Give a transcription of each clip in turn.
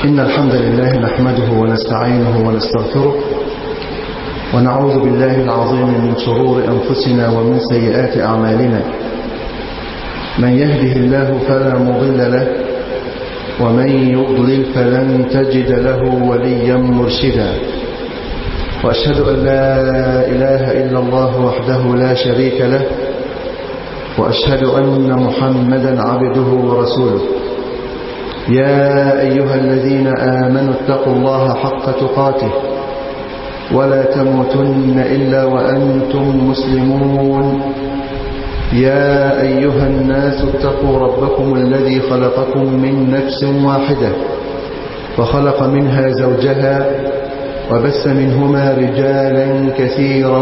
إن الحمد لله نحمده ونستعينه ونستغفره ونعوذ بالله العظيم من شرور أنفسنا ومن سيئات أعمالنا من يهده الله فلا مضل له ومن يضلل فلن تجد له وليا مرشدا وأشهد أن لا إله إلا الله وحده لا شريك له وأشهد أن محمدا عبده ورسوله يا أيها الذين آمنوا اتقوا الله حق تقاته ولا تموتن إلا وأنتم مسلمون يا أيها الناس اتقوا ربكم الذي خلقكم من نفس واحدة وخلق منها زوجها وبث منهما رجالا كثيرا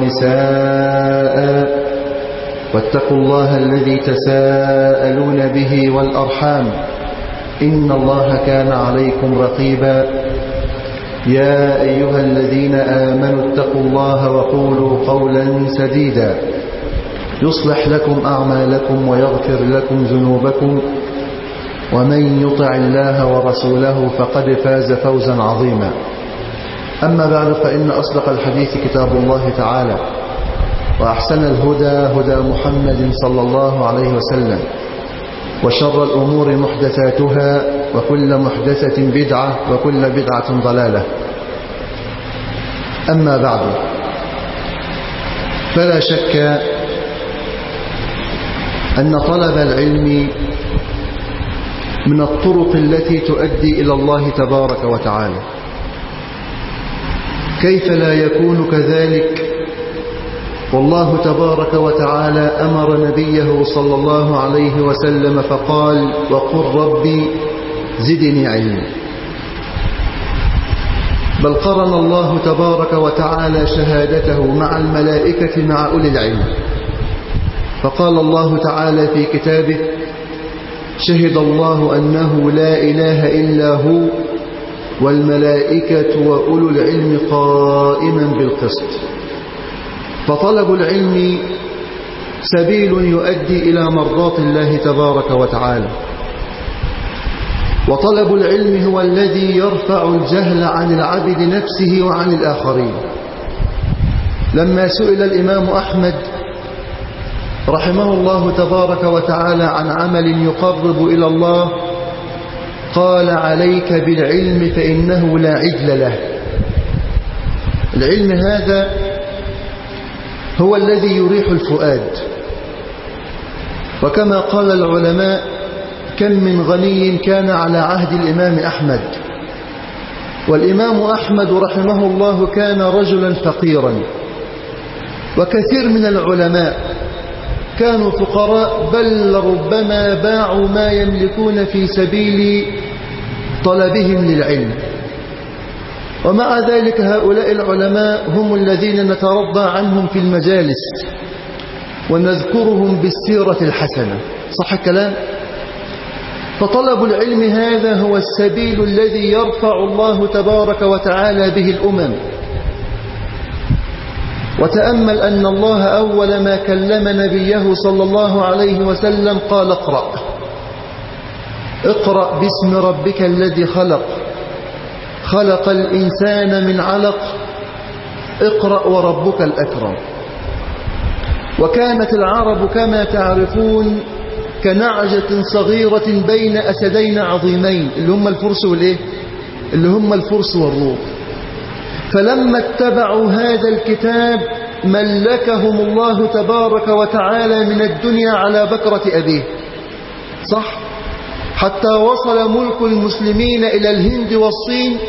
ونساء واتقوا الله الذي تساءلون به والأرحام إن الله كان عليكم رقيبا يا أيها الذين آمنوا اتقوا الله وقولوا قولا سديدا يصلح لكم أعمالكم ويغفر لكم ذنوبكم ومن يطع الله ورسوله فقد فاز فوزا عظيما أما بعد فإن أصدق الحديث كتاب الله تعالى وأحسن الهدى هدى محمد صلى الله عليه وسلم وشر الأمور محدثاتها وكل محدثة بدعة وكل بدعة ضلالة أما بعد فلا شك أن طلب العلم من الطرق التي تؤدي إلى الله تبارك وتعالى كيف لا يكون كذلك والله تبارك وتعالى أمر نبيه صلى الله عليه وسلم فقال وقل ربي زدني علما بل قرن الله تبارك وتعالى شهادته مع الملائكة مع أولي العلم فقال الله تعالى في كتابه شهد الله أنه لا إله إلا هو والملائكة وأولو العلم قائما بالقسط فطلب العلم سبيل يؤدي إلى مرضات الله تبارك وتعالى وطلب العلم هو الذي يرفع الجهل عن العبد نفسه وعن الآخرين لما سئل الإمام أحمد رحمه الله تبارك وتعالى عن عمل يقرب إلى الله قال عليك بالعلم فإنه لا عدل له العلم هذا هو الذي يريح الفؤاد وكما قال العلماء كم من غني كان على عهد الإمام أحمد والإمام أحمد رحمه الله كان رجلا فقيرا وكثير من العلماء كانوا فقراء بل ربما باعوا ما يملكون في سبيل طلبهم للعلم ومع ذلك هؤلاء العلماء هم الذين نترضى عنهم في المجالس ونذكرهم بالسيرة الحسنة صح الكلام؟ فطلب العلم هذا هو السبيل الذي يرفع الله تبارك وتعالى به الأمم وتأمل أن الله أول ما كلم نبيه صلى الله عليه وسلم قال اقرأ اقرأ باسم ربك الذي خلق خلق الإنسان من علق اقرأ وربك الأكرم وكانت العرب كما تعرفون كنعجة صغيرة بين أسدين عظيمين اللي هم الفرس والإيه؟ اللي هم الفرس والروم فلما اتبعوا هذا الكتاب ملكهم الله تبارك وتعالى من الدنيا على بكرة أبيه صح حتى وصل ملك المسلمين إلى الهند والصين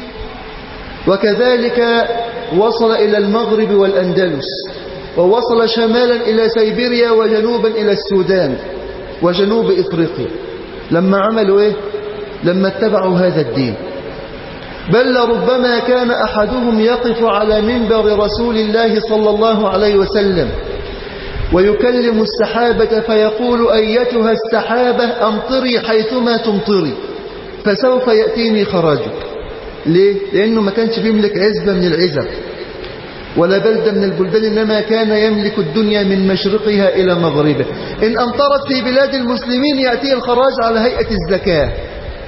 وكذلك وصل إلى المغرب والأندلس ووصل شمالا إلى سيبيريا وجنوبا إلى السودان وجنوب إفريقيا لما عملوا إيه لما اتبعوا هذا الدين بل لربما كان أحدهم يقف على منبر رسول الله صلى الله عليه وسلم ويكلم السحابة فيقول أيتها السحابة أمطري حيثما تمطري فسوف يأتيني خراجك ليه؟ لأنه ما كانش بيملك عزبة من العزب ولا بلدة من البلدان إنما كان يملك الدنيا من مشرقها إلى مغربها إن أمطرت في بلاد المسلمين يأتي الخراج على هيئة الزكاة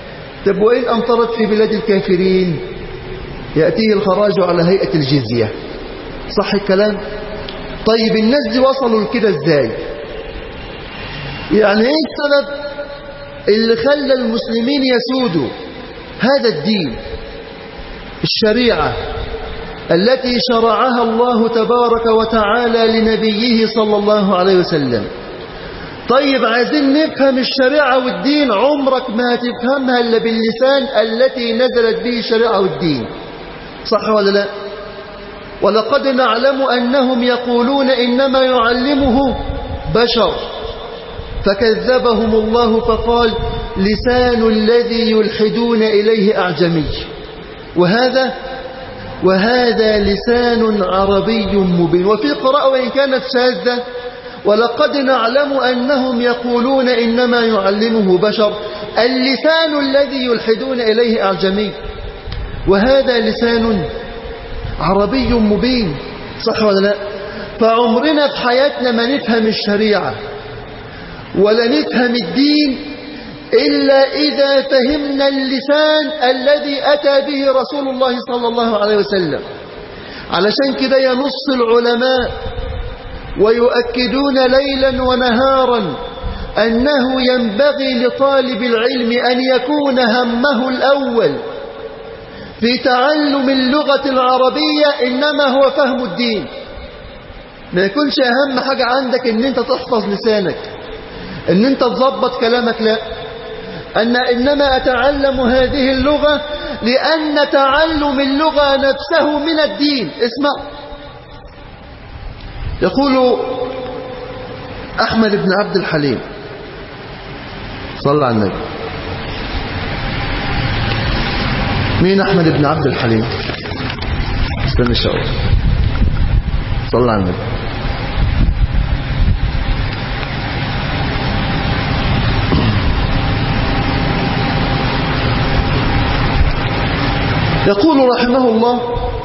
طب وإن أمطرت في بلاد الكافرين يأتيه الخراج على هيئة الجزية صح الكلام طيب الناس دي وصلوا لكده ازاي يعني ايه السبب اللي خلى المسلمين يسودوا هذا الدين الشريعة التي شرعها الله تبارك وتعالى لنبيه صلى الله عليه وسلم طيب عايزين نفهم الشريعة والدين عمرك ما هتفهمها إلا باللسان التي نزلت به الشريعة والدين صح ولا لا ولقد نعلم أنهم يقولون إنما يعلمه بشر فكذبهم الله فقال لسان الذي يلحدون إليه أعجمي وهذا وهذا لسان عربي مبين وفي قراءة وإن كانت شاذة ولقد نعلم أنهم يقولون إنما يعلمه بشر اللسان الذي يلحدون إليه أعجمي وهذا لسان عربي مبين صح ولا لا فعمرنا في حياتنا ما نفهم الشريعة ولا نفهم الدين إلا إذا فهمنا اللسان الذي أتى به رسول الله صلى الله عليه وسلم علشان كده ينص العلماء ويؤكدون ليلا ونهارا أنه ينبغي لطالب العلم أن يكون همه الأول في تعلم اللغة العربية إنما هو فهم الدين ما يكونش أهم حاجة عندك أن أنت تحفظ لسانك أن أنت تظبط كلامك لا أن إنما أتعلم هذه اللغة لأن تعلم اللغة نفسه من الدين اسمع يقول أحمد بن عبد الحليم صلى على النبي مين أحمد بن عبد الحليم استنى شوي صلى على النبي يقول رحمه الله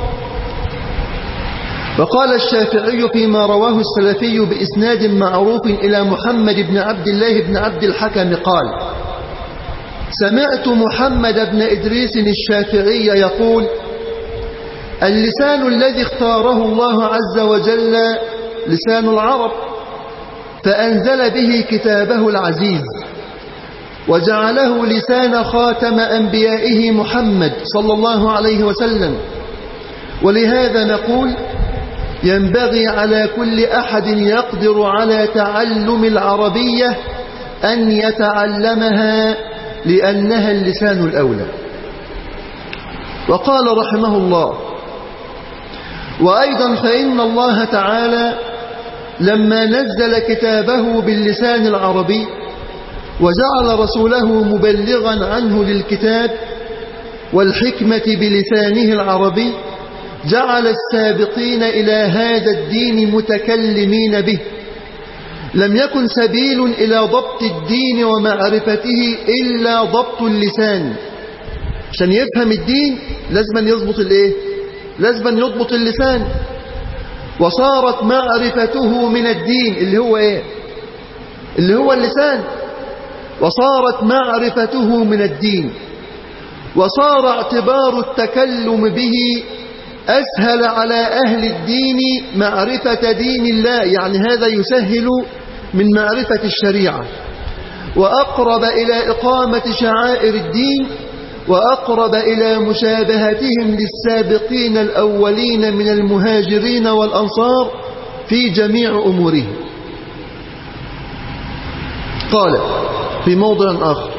وقال الشافعي فيما رواه السلفي بإسناد معروف إلى محمد بن عبد الله بن عبد الحكم قال سمعت محمد بن إدريس الشافعي يقول اللسان الذي اختاره الله عز وجل لسان العرب فأنزل به كتابه العزيز وجعله لسان خاتم أنبيائه محمد صلى الله عليه وسلم ولهذا نقول ينبغي على كل أحد يقدر على تعلم العربية أن يتعلمها لأنها اللسان الأولى وقال رحمه الله وأيضا فإن الله تعالى لما نزل كتابه باللسان العربي وجعل رسوله مبلغا عنه للكتاب والحكمة بلسانه العربي جعل السابقين إلى هذا الدين متكلمين به لم يكن سبيل إلى ضبط الدين ومعرفته إلا ضبط اللسان عشان يفهم الدين لازم يضبط الايه لازم يضبط اللسان وصارت معرفته من الدين اللي هو ايه اللي هو اللسان وصارت معرفته من الدين وصار اعتبار التكلم به أسهل على أهل الدين معرفة دين الله يعني هذا يسهل من معرفة الشريعة وأقرب إلى إقامة شعائر الدين وأقرب إلى مشابهتهم للسابقين الأولين من المهاجرين والأنصار في جميع أمورهم قال في موضع آخر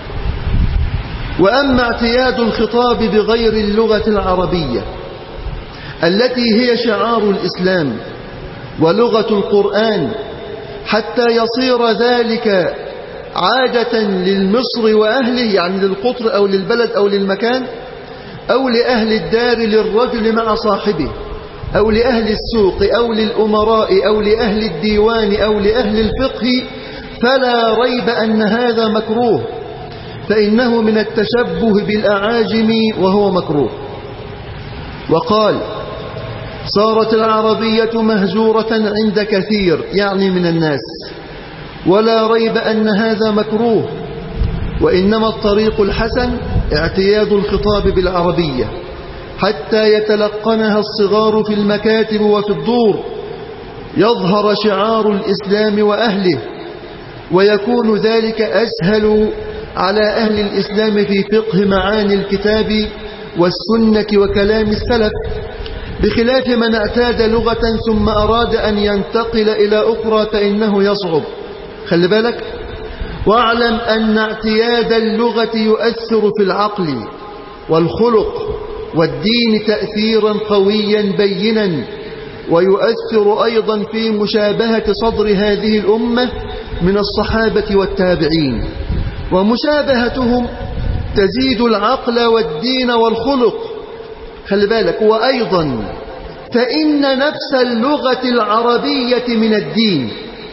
وأما اعتياد الخطاب بغير اللغة العربية التي هي شعار الإسلام ولغة القرآن حتى يصير ذلك عادة للمصر وأهله يعني للقطر أو للبلد أو للمكان أو لأهل الدار للرجل مع صاحبه أو لأهل السوق أو للأمراء أو لأهل الديوان أو لأهل الفقه فلا ريب أن هذا مكروه فإنه من التشبه بالأعاجم وهو مكروه وقال صارت العربية مهجورة عند كثير يعني من الناس ولا ريب أن هذا مكروه وإنما الطريق الحسن اعتياد الخطاب بالعربية حتى يتلقنها الصغار في المكاتب وفي الدور يظهر شعار الإسلام وأهله ويكون ذلك أسهل على أهل الإسلام في فقه معاني الكتاب والسنة وكلام السلف بخلاف من اعتاد لغة ثم أراد أن ينتقل إلى أخرى فإنه يصعب خلي بالك واعلم أن اعتياد اللغة يؤثر في العقل والخلق والدين تأثيرا قويا بينا ويؤثر أيضا في مشابهة صدر هذه الأمة من الصحابة والتابعين ومشابهتهم تزيد العقل والدين والخلق خلي بالك وأيضا فإن نفس اللغة العربية من الدين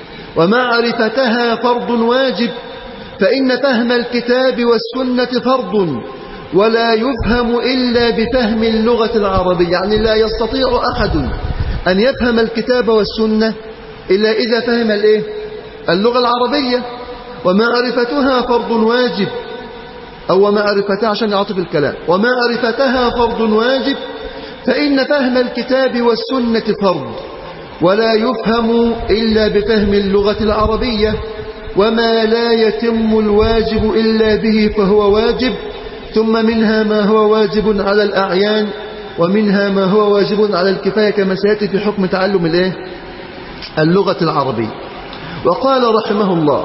ومعرفتها فرض واجب فإن فهم الكتاب والسنة فرض ولا يفهم إلا بفهم اللغة العربية يعني لا يستطيع أحد أن يفهم الكتاب والسنة إلا إذا فهم الإيه؟ اللغة العربية ومعرفتها فرض واجب أو معرفتها عشان يعطف الكلام ومعرفتها فرض واجب فإن فهم الكتاب والسنة فرض ولا يفهم إلا بفهم اللغة العربية وما لا يتم الواجب إلا به فهو واجب ثم منها ما هو واجب على الأعيان ومنها ما هو واجب على الكفاية كما سيأتي في حكم تعلم الايه اللغة العربية وقال رحمه الله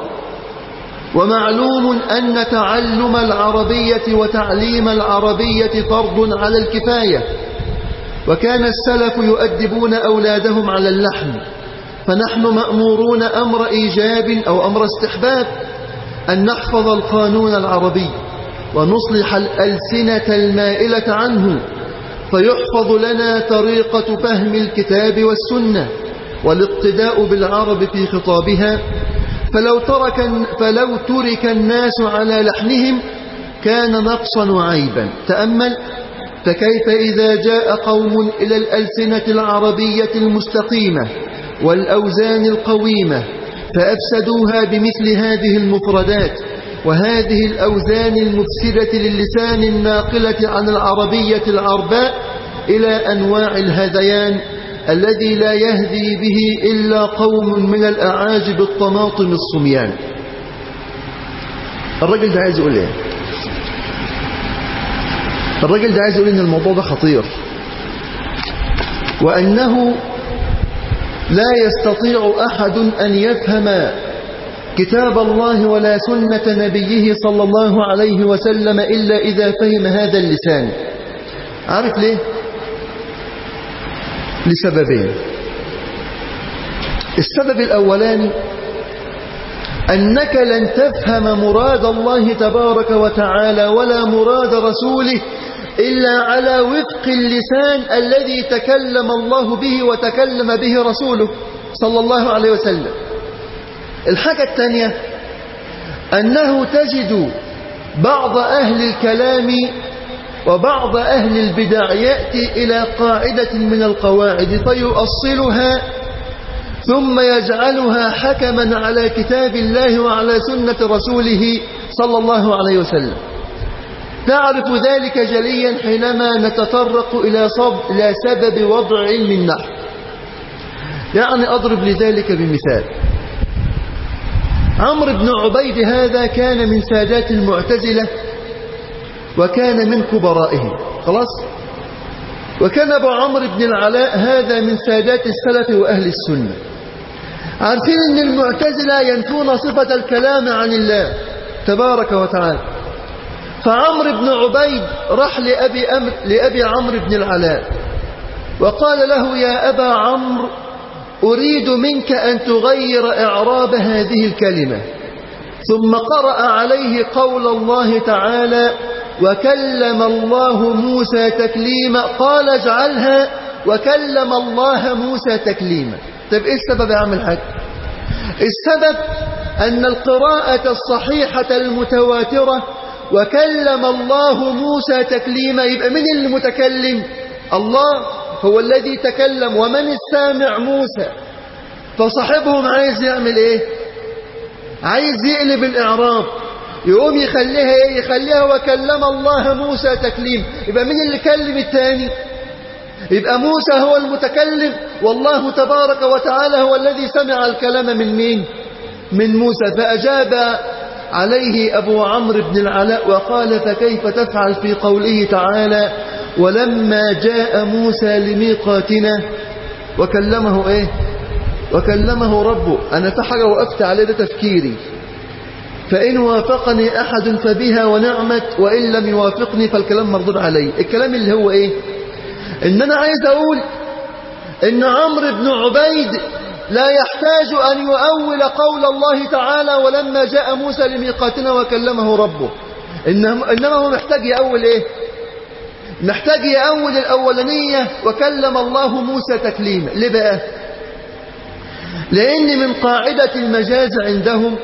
ومعلوم أن تعلم العربية وتعليم العربية فرض على الكفاية وكان السلف يؤدبون أولادهم على اللحن فنحن مأمورون أمر إيجاب أو أمر استحباب أن نحفظ القانون العربي ونصلح الألسنة المائلة عنه فيحفظ لنا طريقة فهم الكتاب والسنة والاقتداء بالعرب في خطابها فلو ترك, فلو ترك الناس على لحنهم كان نقصا وعيبا تأمل فكيف إذا جاء قوم إلى الألسنة العربية المستقيمة والأوزان القويمة فأفسدوها بمثل هذه المفردات وهذه الأوزان المفسدة للسان الناقلة عن العربية العرباء إلى أنواع الهذيان الذي لا يهدي به إلا قوم من الأعاجب الطماطم الصميان الرجل ده عايز يقول ايه الرجل ده عايز يقول ان الموضوع ده خطير وأنه لا يستطيع أحد أن يفهم كتاب الله ولا سنة نبيه صلى الله عليه وسلم إلا إذا فهم هذا اللسان عارف ليه لسببين السبب الأولاني أنك لن تفهم مراد الله تبارك وتعالى ولا مراد رسوله إلا على وفق اللسان الذي تكلم الله به وتكلم به رسوله صلى الله عليه وسلم الحاجة الثانية أنه تجد بعض أهل الكلام وبعض أهل البدع يأتي إلى قاعدة من القواعد فيؤصلها ثم يجعلها حكما على كتاب الله وعلى سنة رسوله صلى الله عليه وسلم تعرف ذلك جليا حينما نتطرق إلى, صب إلى سبب وضع علم النحو يعني أضرب لذلك بمثال عمرو بن عبيد هذا كان من سادات المعتزلة وكان من كبرائهم خلاص وكان أبو عمرو بن العلاء هذا من سادات السلف وأهل السنة عارفين أن المعتزلة ينفون صفة الكلام عن الله تبارك وتعالى فعمرو بن عبيد راح لأبي, أمر لأبي عمرو بن العلاء وقال له يا أبا عمرو أريد منك أن تغير إعراب هذه الكلمة ثم قرأ عليه قول الله تعالى وكلم الله موسى تكليما قال اجعلها وكلم الله موسى تكليما طيب ايه السبب يا عم الحاج السبب أن القراءة الصحيحة المتواترة وكلم الله موسى تكليما يبقى من المتكلم الله هو الذي تكلم ومن السامع موسى فصاحبهم عايز يعمل ايه عايز يقلب الإعراب يقوم يخليها ايه يخليها وكلم الله موسى تكليم يبقى مين اللي كلم الثاني يبقى موسى هو المتكلم والله تبارك وتعالى هو الذي سمع الكلام من مين من موسى فأجاب عليه أبو عمرو بن العلاء وقال فكيف تفعل في قوله تعالى ولما جاء موسى لميقاتنا وكلمه ايه وكلمه ربه أنا في حاجة وقفت عليه ده تفكيري فإن وافقني أحد فبها ونعمت وإن لم يوافقني فالكلام مردود علي الكلام اللي هو إيه إن أنا عايز أقول إن عمرو بن عبيد لا يحتاج أن يؤول قول الله تعالى ولما جاء موسى لميقاتنا وكلمه ربه إنما هو محتاج يأول إيه محتاج يأول الأولانية وكلم الله موسى تكليما ليه بقى لأن من قاعدة المجاز عندهم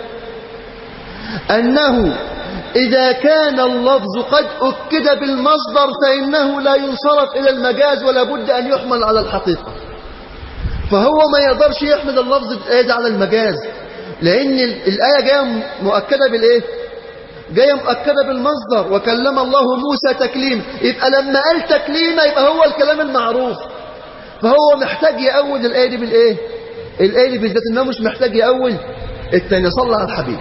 أنه إذا كان اللفظ قد أكد بالمصدر فإنه لا ينصرف إلى المجاز ولا بد أن يحمل على الحقيقة فهو ما يقدرش يحمل اللفظ الآية على المجاز لأن الآية جاية مؤكدة بالإيه؟ جاية مؤكدة بالمصدر وكلم الله موسى تكليم يبقى لما قال تكليمة يبقى هو الكلام المعروف فهو محتاج يأول الآية دي بالإيه؟ الآية دي بالذات إنه مش محتاج يأول التاني صلى على الحبيب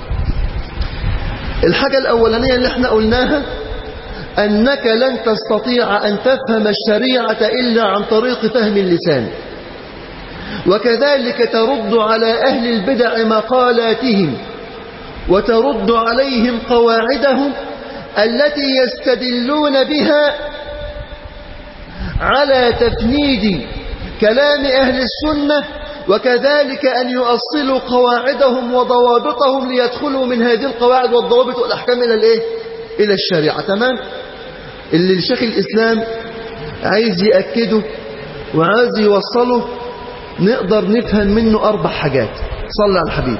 الحاجة الأولانية اللي احنا قلناها أنك لن تستطيع أن تفهم الشريعة إلا عن طريق فهم اللسان وكذلك ترد على أهل البدع مقالاتهم وترد عليهم قواعدهم التي يستدلون بها على تفنيد كلام أهل السنة وكذلك أن يؤصلوا قواعدهم وضوابطهم ليدخلوا من هذه القواعد والضوابط والأحكام إلى الإيه؟ إلى الشريعة تمام اللي الشيخ الإسلام عايز يأكده وعايز يوصله نقدر نفهم منه أربع حاجات صلى على الحبيب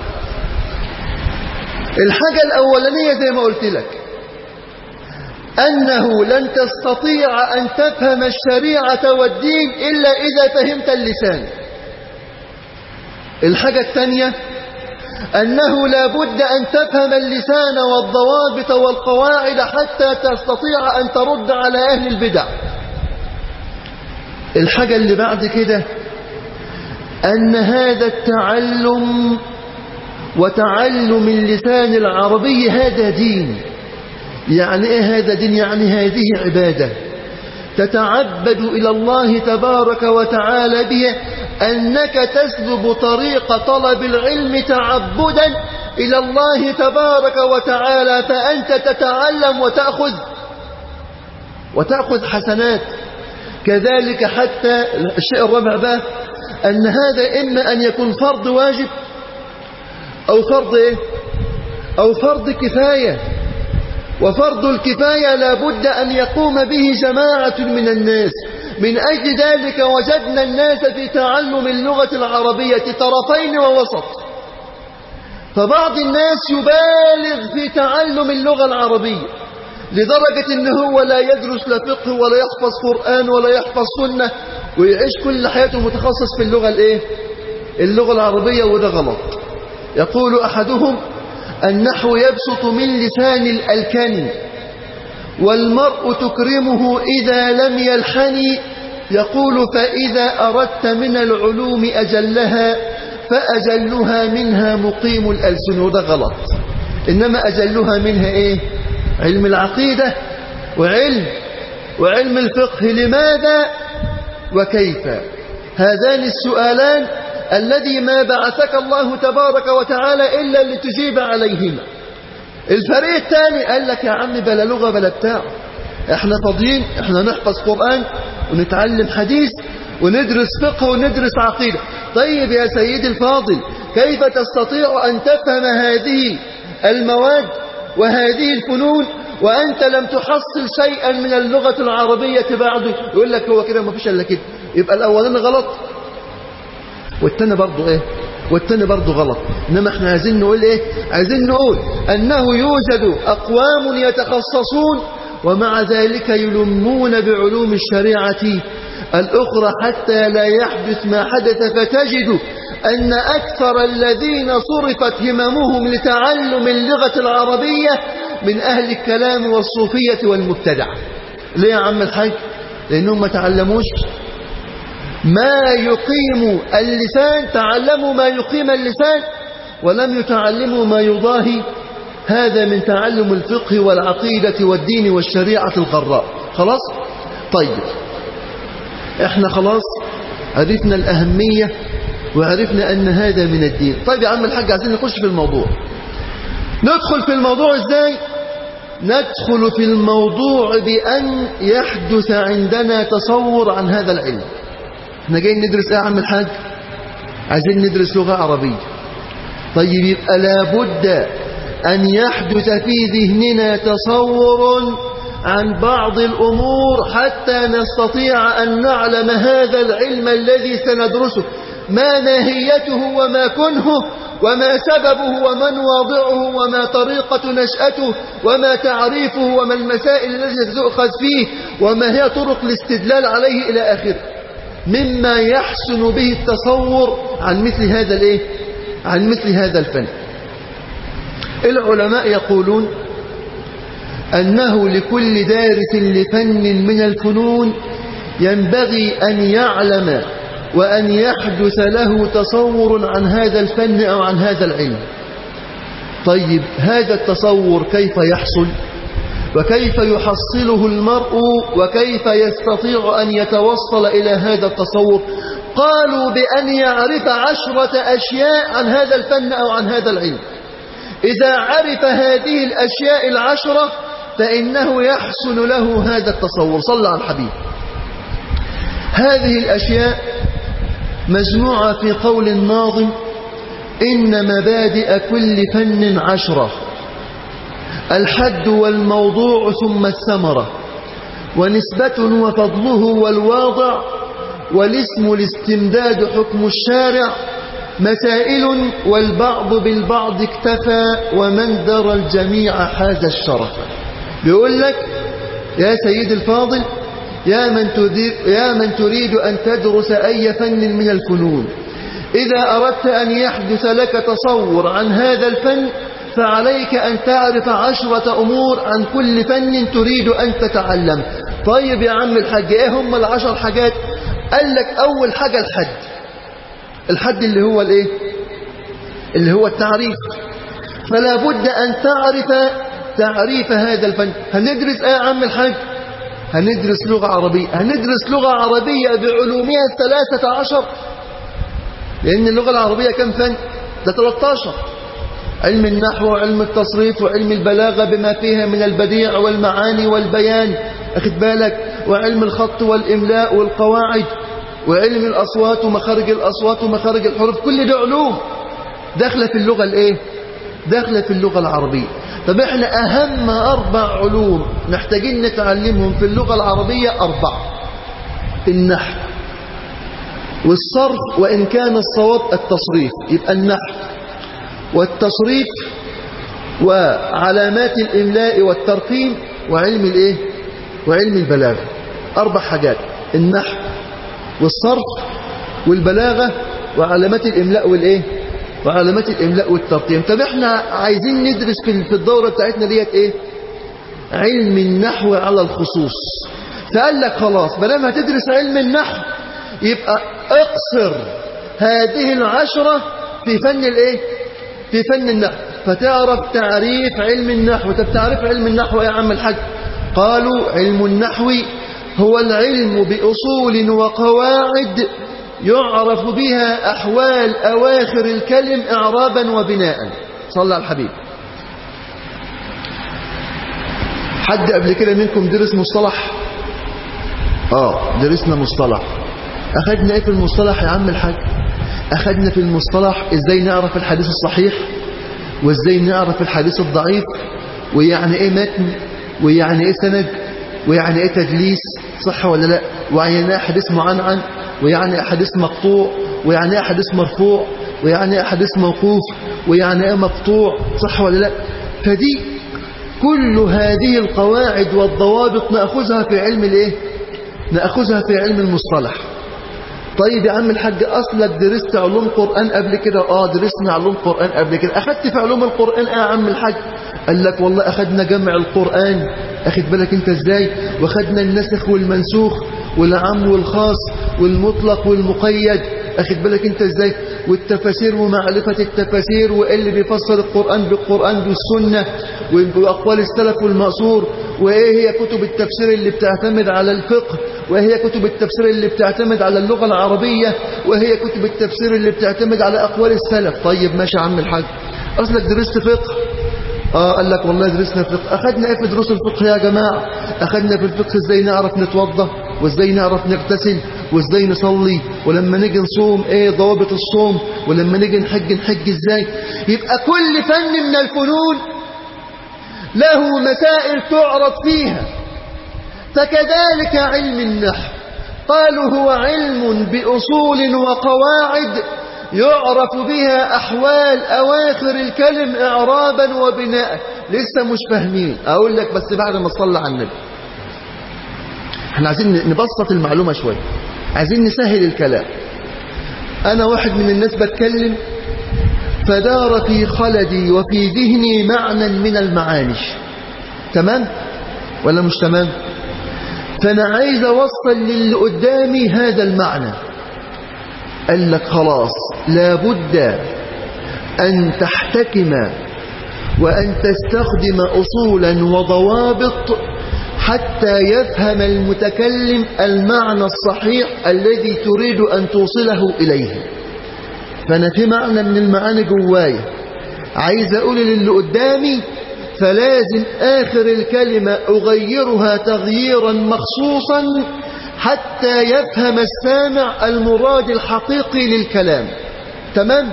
الحاجة الأولانية زي ما قلت لك أنه لن تستطيع أن تفهم الشريعة والدين إلا إذا فهمت اللسان الحاجة الثانية أنه لا بد أن تفهم اللسان والضوابط والقواعد حتى تستطيع أن ترد على أهل البدع الحاجة اللي بعد كده أن هذا التعلم وتعلم اللسان العربي هذا دين يعني إيه هذا دين يعني هذه عبادة تتعبد إلى الله تبارك وتعالى بها أنك تسلب طريق طلب العلم تعبدا إلى الله تبارك وتعالى فأنت تتعلم وتأخذ وتأخذ حسنات كذلك حتى الشيء الرابع بقى أن هذا إما أن يكون فرض واجب أو فرض إيه؟ أو فرض كفاية وفرض الكفاية لا بد أن يقوم به جماعة من الناس من أجل ذلك وجدنا الناس في تعلم اللغة العربية طرفين ووسط فبعض الناس يبالغ في تعلم اللغة العربية لدرجة ان هو لا يدرس لا فقه ولا يحفظ قرآن ولا يحفظ سنة ويعيش كل حياته متخصص في اللغة الايه اللغة العربية وده غلط يقول أحدهم النحو يبسط من لسان الألكن والمرء تكرمه إذا لم يلحني يقول فإذا أردت من العلوم أجلها فأجلها منها مقيم الألسن وده غلط إنما أجلها منها إيه علم العقيدة وعلم وعلم الفقه لماذا وكيف هذان السؤالان الذي ما بعثك الله تبارك وتعالى إلا لتجيب عليهما الفريق الثاني قال لك يا عم بلا لغة بلا بتاع احنا فاضيين احنا نحفظ قرآن ونتعلم حديث وندرس فقه وندرس عقيدة طيب يا سيدي الفاضل كيف تستطيع أن تفهم هذه المواد وهذه الفنون وأنت لم تحصل شيئا من اللغة العربية بعد يقول لك هو كده ما فيش إلا كده يبقى الأولاني غلط والتاني برضه إيه والتاني برضه غلط إنما احنا عايزين نقول إيه عايزين نقول أنه يوجد أقوام يتخصصون ومع ذلك يلمون بعلوم الشريعة الأخرى حتى لا يحدث ما حدث فتجد أن أكثر الذين صرفت هممهم لتعلم اللغة العربية من أهل الكلام والصوفية والمبتدع ليه يا عم الحاج لأنهم ما تعلموش ما يقيم اللسان تعلموا ما يقيم اللسان ولم يتعلموا ما يضاهي هذا من تعلم الفقه والعقيدة والدين والشريعة الغراء خلاص طيب احنا خلاص عرفنا الأهمية وعرفنا أن هذا من الدين طيب يا عم الحاج عايزين نخش في الموضوع ندخل في الموضوع ازاي ندخل في الموضوع بأن يحدث عندنا تصور عن هذا العلم احنا جايين ندرس ايه يا عم الحاج عايزين ندرس لغة عربية طيب يبقى لابد أن يحدث في ذهننا تصور عن بعض الأمور حتى نستطيع أن نعلم هذا العلم الذي سندرسه ما ماهيته وما كنهه وما سببه ومن واضعه وما طريقة نشأته وما تعريفه وما المسائل التي تؤخذ فيه وما هي طرق الاستدلال عليه إلى آخره مما يحسن به التصور عن مثل هذا الايه عن مثل هذا الفن العلماء يقولون أنه لكل دارس لفن من الفنون ينبغي أن يعلم وأن يحدث له تصور عن هذا الفن أو عن هذا العلم طيب هذا التصور كيف يحصل وكيف يحصله المرء وكيف يستطيع أن يتوصل إلى هذا التصور قالوا بأن يعرف عشرة أشياء عن هذا الفن أو عن هذا العلم إذا عرف هذه الأشياء العشرة فإنه يحسن له هذا التصور صلى على الحبيب هذه الأشياء مجموعة في قول الناظم إن مبادئ كل فن عشرة الحد والموضوع ثم الثمرة ونسبة وفضله والواضع والاسم الاستمداد حكم الشارع مسائل والبعض بالبعض اكتفى ومن درى الجميع حاز الشرف بيقول لك يا سيد الفاضل يا من, تريد يا من تريد أن تدرس أي فن من الفنون إذا أردت أن يحدث لك تصور عن هذا الفن فعليك أن تعرف عشرة أمور عن كل فن تريد أن تتعلم طيب يا عم الحاج إيه هم العشر حاجات قال لك أول حاجة الحد الحد اللي هو الإيه اللي هو التعريف فلا بد أن تعرف تعريف هذا الفن هندرس ايه يا عم الحاج هندرس لغة عربية هندرس لغة عربية بعلومها الثلاثة عشر لأن اللغة العربية كم فن ده 13 علم النحو وعلم التصريف وعلم البلاغة بما فيها من البديع والمعاني والبيان أخذ بالك وعلم الخط والإملاء والقواعد وعلم الأصوات ومخارج الأصوات ومخارج الحروف كل دي علوم داخلة في اللغة الإيه داخلة في اللغة العربية طب احنا أهم أربع علوم محتاجين نتعلمهم في اللغة العربية أربعة النحو والصرف وإن كان الصواب التصريف يبقى النحو والتصريف وعلامات الإملاء والترقيم وعلم الإيه وعلم البلاغة أربع حاجات النحو والصرف والبلاغة وعلامات الإملاء والإيه وعلامات الإملاء والترقيم طب احنا عايزين ندرس في في الدورة بتاعتنا ديت ايه علم النحو على الخصوص فقال لك خلاص ما هتدرس علم النحو يبقى اقصر هذه العشرة في فن الايه في فن النحو فتعرف تعريف علم النحو طب تعريف علم النحو يا عم الحاج قالوا علم النحو هو العلم بأصول وقواعد يعرف بها أحوال أواخر الكلم إعرابا وبناء صلى على الحبيب حد قبل كده منكم درس مصطلح آه درسنا مصطلح أخذنا إيه في المصطلح يا عم الحاج أخذنا في المصطلح إزاي نعرف الحديث الصحيح وإزاي نعرف الحديث الضعيف ويعني إيه متن ويعني إيه سند ويعني إيه تدليس صح ولا لا ويعني إيه حديث معنعن ويعني أحاديث مقطوع ويعني أحاديث مرفوع ويعني أحاديث موقوف ويعني إيه مقطوع صح ولا لا فدي كل هذه القواعد والضوابط نأخذها في علم الإيه نأخذها في علم المصطلح طيب يا عم الحاج أصلك درست علوم قرآن قبل كده آه درسنا علوم قرآن قبل كده أخدت في علوم القرآن آه يا عم الحاج قال لك والله أخدنا جمع القرآن أخد بالك أنت إزاي وأخدنا النسخ والمنسوخ والعام والخاص والمطلق والمقيد أخد بالك أنت إزاي والتفاسير ومعرفة التفاسير وإيه اللي بيفسر القرآن بالقرآن بالسنة وأقوال السلف والمأثور وإيه هي كتب التفسير اللي بتعتمد على الفقه وهي كتب التفسير اللي بتعتمد على اللغة العربية وهي كتب التفسير اللي بتعتمد على أقوال السلف طيب ماشي يا عم الحاج أصلك درست فقه آه قال لك والله درسنا فقه أخذنا إيه في دروس الفقه يا جماعة أخذنا في الفقه إزاي نعرف نتوضى وإزاي نعرف نغتسل وإزاي نصلي ولما نيجي نصوم إيه ضوابط الصوم ولما نيجي نحج نحج إزاي يبقى كل فن من الفنون له مسائل تعرض فيها فكذلك علم النحو قالوا هو علم بأصول وقواعد يعرف بها أحوال أواخر الكلم إعرابا وبناء لسه مش فاهمين أقول لك بس بعد ما تصلى على النبي احنا عايزين نبسط المعلومة شوية عايزين نسهل الكلام أنا واحد من الناس بتكلم فدار في خلدي وفي ذهني معنى من المعاني تمام ولا مش تمام فأنا عايز أوصل للي قدامي هذا المعنى قال لك خلاص لابد أن تحتكم وأن تستخدم أصولا وضوابط حتى يفهم المتكلم المعنى الصحيح الذي تريد أن توصله إليه فأنا في معنى من المعاني جوايا عايز أقول للي قدامي فلازم آخر الكلمة أغيرها تغييرا مخصوصا حتى يفهم السامع المراد الحقيقي للكلام تمام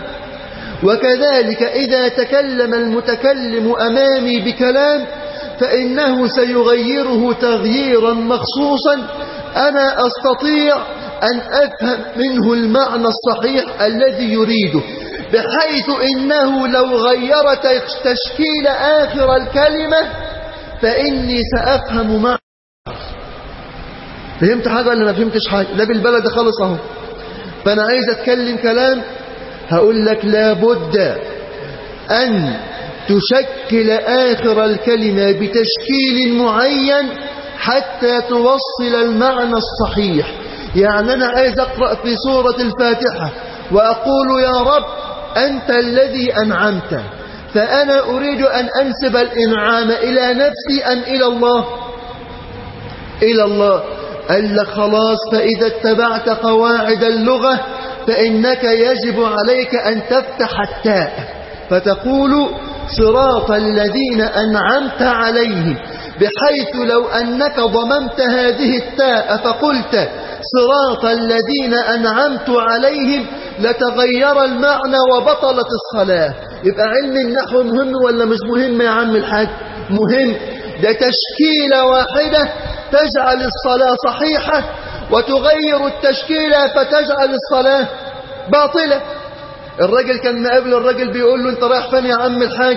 وكذلك إذا تكلم المتكلم أمامي بكلام فإنه سيغيره تغييرا مخصوصا أنا أستطيع أن أفهم منه المعنى الصحيح الذي يريده بحيث إنه لو غير تشكيل آخر الكلمة فإني سأفهم معه فهمت حاجة ولا ما فهمتش حاجة ده بالبلد خالص اهو فأنا عايز أتكلم كلام هقول لك لابد أن تشكل آخر الكلمة بتشكيل معين حتى توصل المعنى الصحيح يعني أنا عايز أقرأ في سورة الفاتحة وأقول يا رب أنت الذي أنعمت فأنا أريد أن أنسب الإنعام إلى نفسي أم إلى الله إلى الله قال لك خلاص فإذا اتبعت قواعد اللغة فإنك يجب عليك أن تفتح التاء فتقول صراط الذين أنعمت عليهم بحيث لو أنك ضممت هذه التاء فقلت صراط الذين أنعمت عليهم لتغير المعنى وبطلت الصلاة يبقى علم النحو مهم ولا مش مهم يا عم الحاج مهم ده تشكيلة واحدة تجعل الصلاة صحيحة وتغير التشكيلة فتجعل الصلاة باطلة الرجل كان مقابل الرجل بيقول له انت رايح فين يا عم الحاج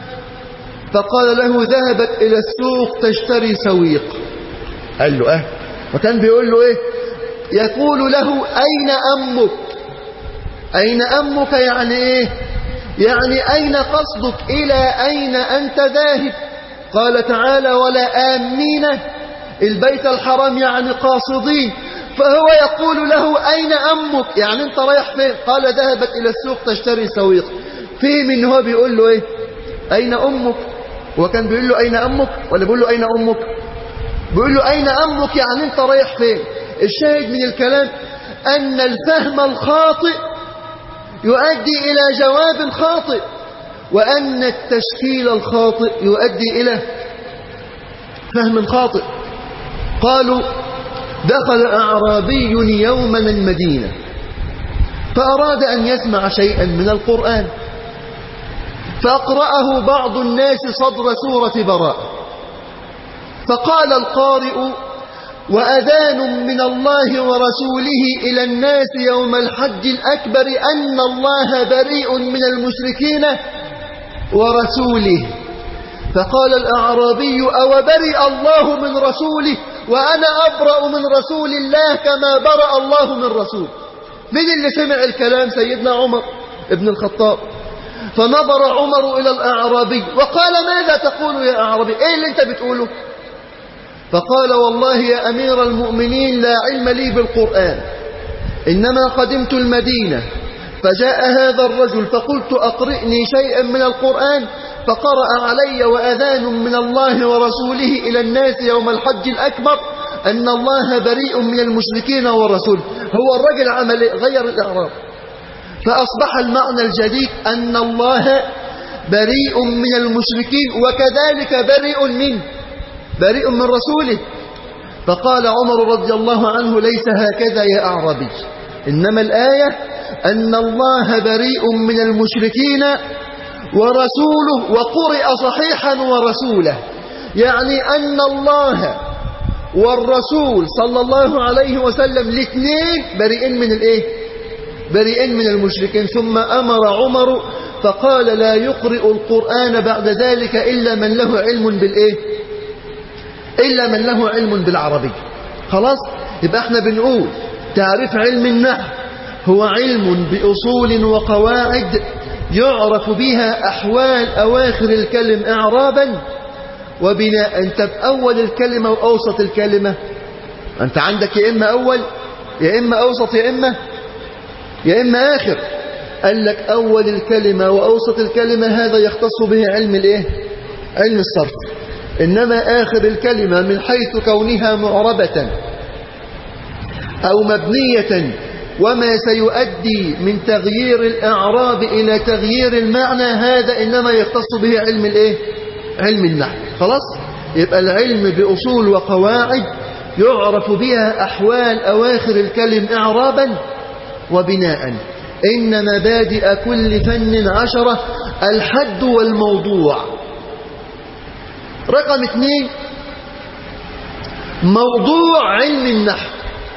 فقال له ذهبت الى السوق تشتري سويق قال له اه وكان بيقول له ايه يقول له اين امك اين امك يعني ايه يعني اين قصدك الى اين انت ذاهب قال تعالى ولا آمين البيت الحرام يعني قاصدين فهو يقول له أين أمك يعني أنت رايح فين قال ذهبت إلى السوق تشتري سويق في من هو بيقول له إيه أين أمك وكان بيقول له أين أمك ولا بيقول له أين أمك بيقول له أين أمك يعني أنت رايح فين الشاهد من الكلام أن الفهم الخاطئ يؤدي إلى جواب خاطئ وأن التشكيل الخاطئ يؤدي إلى فهم خاطئ قالوا دخل أعرابي يوما المدينة فأراد أن يسمع شيئا من القرآن فأقرأه بعض الناس صدر سورة براء فقال القارئ وأذان من الله ورسوله إلى الناس يوم الحج الأكبر أن الله بريء من المشركين ورسوله فقال الأعرابي أو برئ الله من رسوله وأنا أبرأ من رسول الله كما برأ الله من رسول مين اللي سمع الكلام سيدنا عمر ابن الخطاب فنظر عمر إلى الأعرابي وقال ماذا تقول يا أعرابي إيه اللي أنت بتقوله فقال والله يا أمير المؤمنين لا علم لي بالقرآن إنما قدمت المدينة فجاء هذا الرجل فقلت أقرئني شيئا من القرآن فقرأ علي وأذان من الله ورسوله إلى الناس يوم الحج الأكبر أن الله بريء من المشركين ورسوله هو الرجل عمل غير الإعراب فأصبح المعنى الجديد أن الله بريء من المشركين وكذلك بريء منه بريء من رسوله فقال عمر رضي الله عنه ليس هكذا يا أعرابي إنما الآية أن الله بريء من المشركين ورسوله وقرئ صحيحا ورسوله يعني أن الله والرسول صلى الله عليه وسلم الاثنين بريئين من الايه بريئين من المشركين ثم أمر عمر فقال لا يقرئ القرآن بعد ذلك إلا من له علم بالإيه إلا من له علم بالعربي خلاص يبقى احنا بنقول تعريف علم النحو هو علم بأصول وقواعد يعرف بها أحوال أواخر الكلم إعرابا وبناء أنت بأول الكلمة وأوسط الكلمة أنت عندك يا إما أول يا إما أوسط يا إما يا إما آخر قال لك أول الكلمة وأوسط الكلمة هذا يختص به علم الإيه علم الصرف إنما آخر الكلمة من حيث كونها معربة أو مبنية وما سيؤدي من تغيير الأعراب إلى تغيير المعنى هذا إنما يختص به علم الإيه علم النحو خلاص يبقى العلم بأصول وقواعد يعرف بها أحوال أواخر الكلم إعرابا وبناء إن مبادئ كل فن عشرة الحد والموضوع رقم اثنين موضوع علم النحو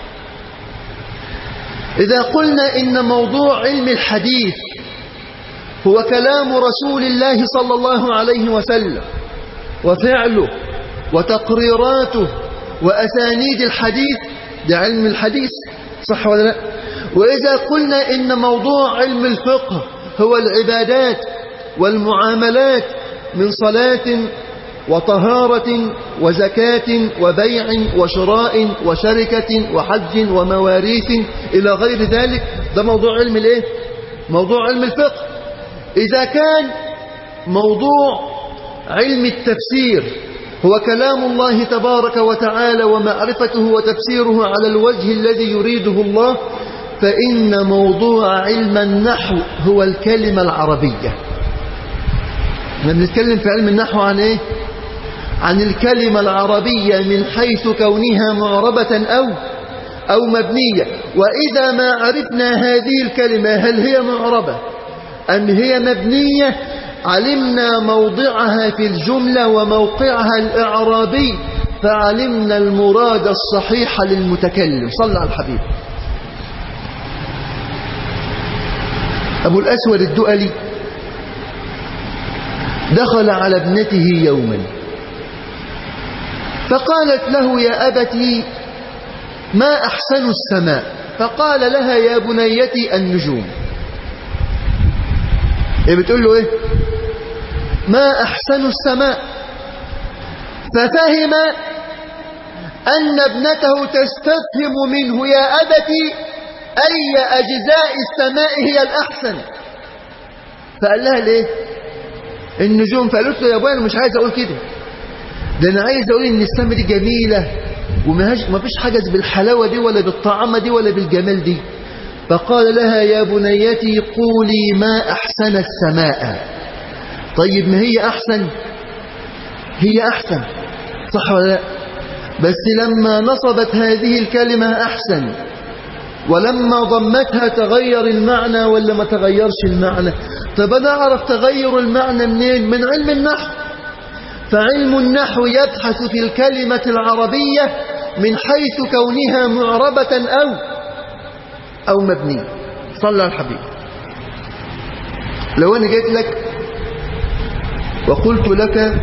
إذا قلنا إن موضوع علم الحديث هو كلام رسول الله صلى الله عليه وسلم وفعله وتقريراته وأسانيد الحديث ده علم الحديث صح ولا لا وإذا قلنا إن موضوع علم الفقه هو العبادات والمعاملات من صلاة وطهارة وزكاة وبيع وشراء وشركة وحج ومواريث إلى غير ذلك ده موضوع علم الايه موضوع علم الفقه إذا كان موضوع علم التفسير هو كلام الله تبارك وتعالى ومعرفته وتفسيره على الوجه الذي يريده الله فإن موضوع علم النحو هو الكلمة العربية احنا بنتكلم في علم النحو عن ايه عن الكلمة العربية من حيث كونها معربة أو أو مبنية وإذا ما عرفنا هذه الكلمة هل هي معربة أم هي مبنية علمنا موضعها في الجملة وموقعها الإعرابي فعلمنا المراد الصحيح للمتكلم صلى على الحبيب أبو الأسود الدؤلي دخل على ابنته يوما فقالت له يا أبتي ما أحسن السماء فقال لها يا بنيتي النجوم إيه بتقول له إيه ما أحسن السماء ففهم أن ابنته تستفهم منه يا أبتي أي أجزاء السماء هي الأحسن فقال لها ليه النجوم فقالت له يا ابويا انا مش عايز اقول كده ده انا عايز اقول ان السماء دي جميله وما فيش حاجه بالحلاوه دي ولا بالطعامه دي ولا بالجمال دي فقال لها يا بنيتي قولي ما احسن السماء طيب ما هي احسن هي احسن صح ولا لا بس لما نصبت هذه الكلمه احسن ولما ضمتها تغير المعنى ولا ما تغيرش المعنى طب انا اعرف تغير المعنى منين من علم النحو فعلم النحو يبحث في الكلمة العربية من حيث كونها معربة أو أو مبنية صلى على الحبيب لو أنا جيت لك وقلت لك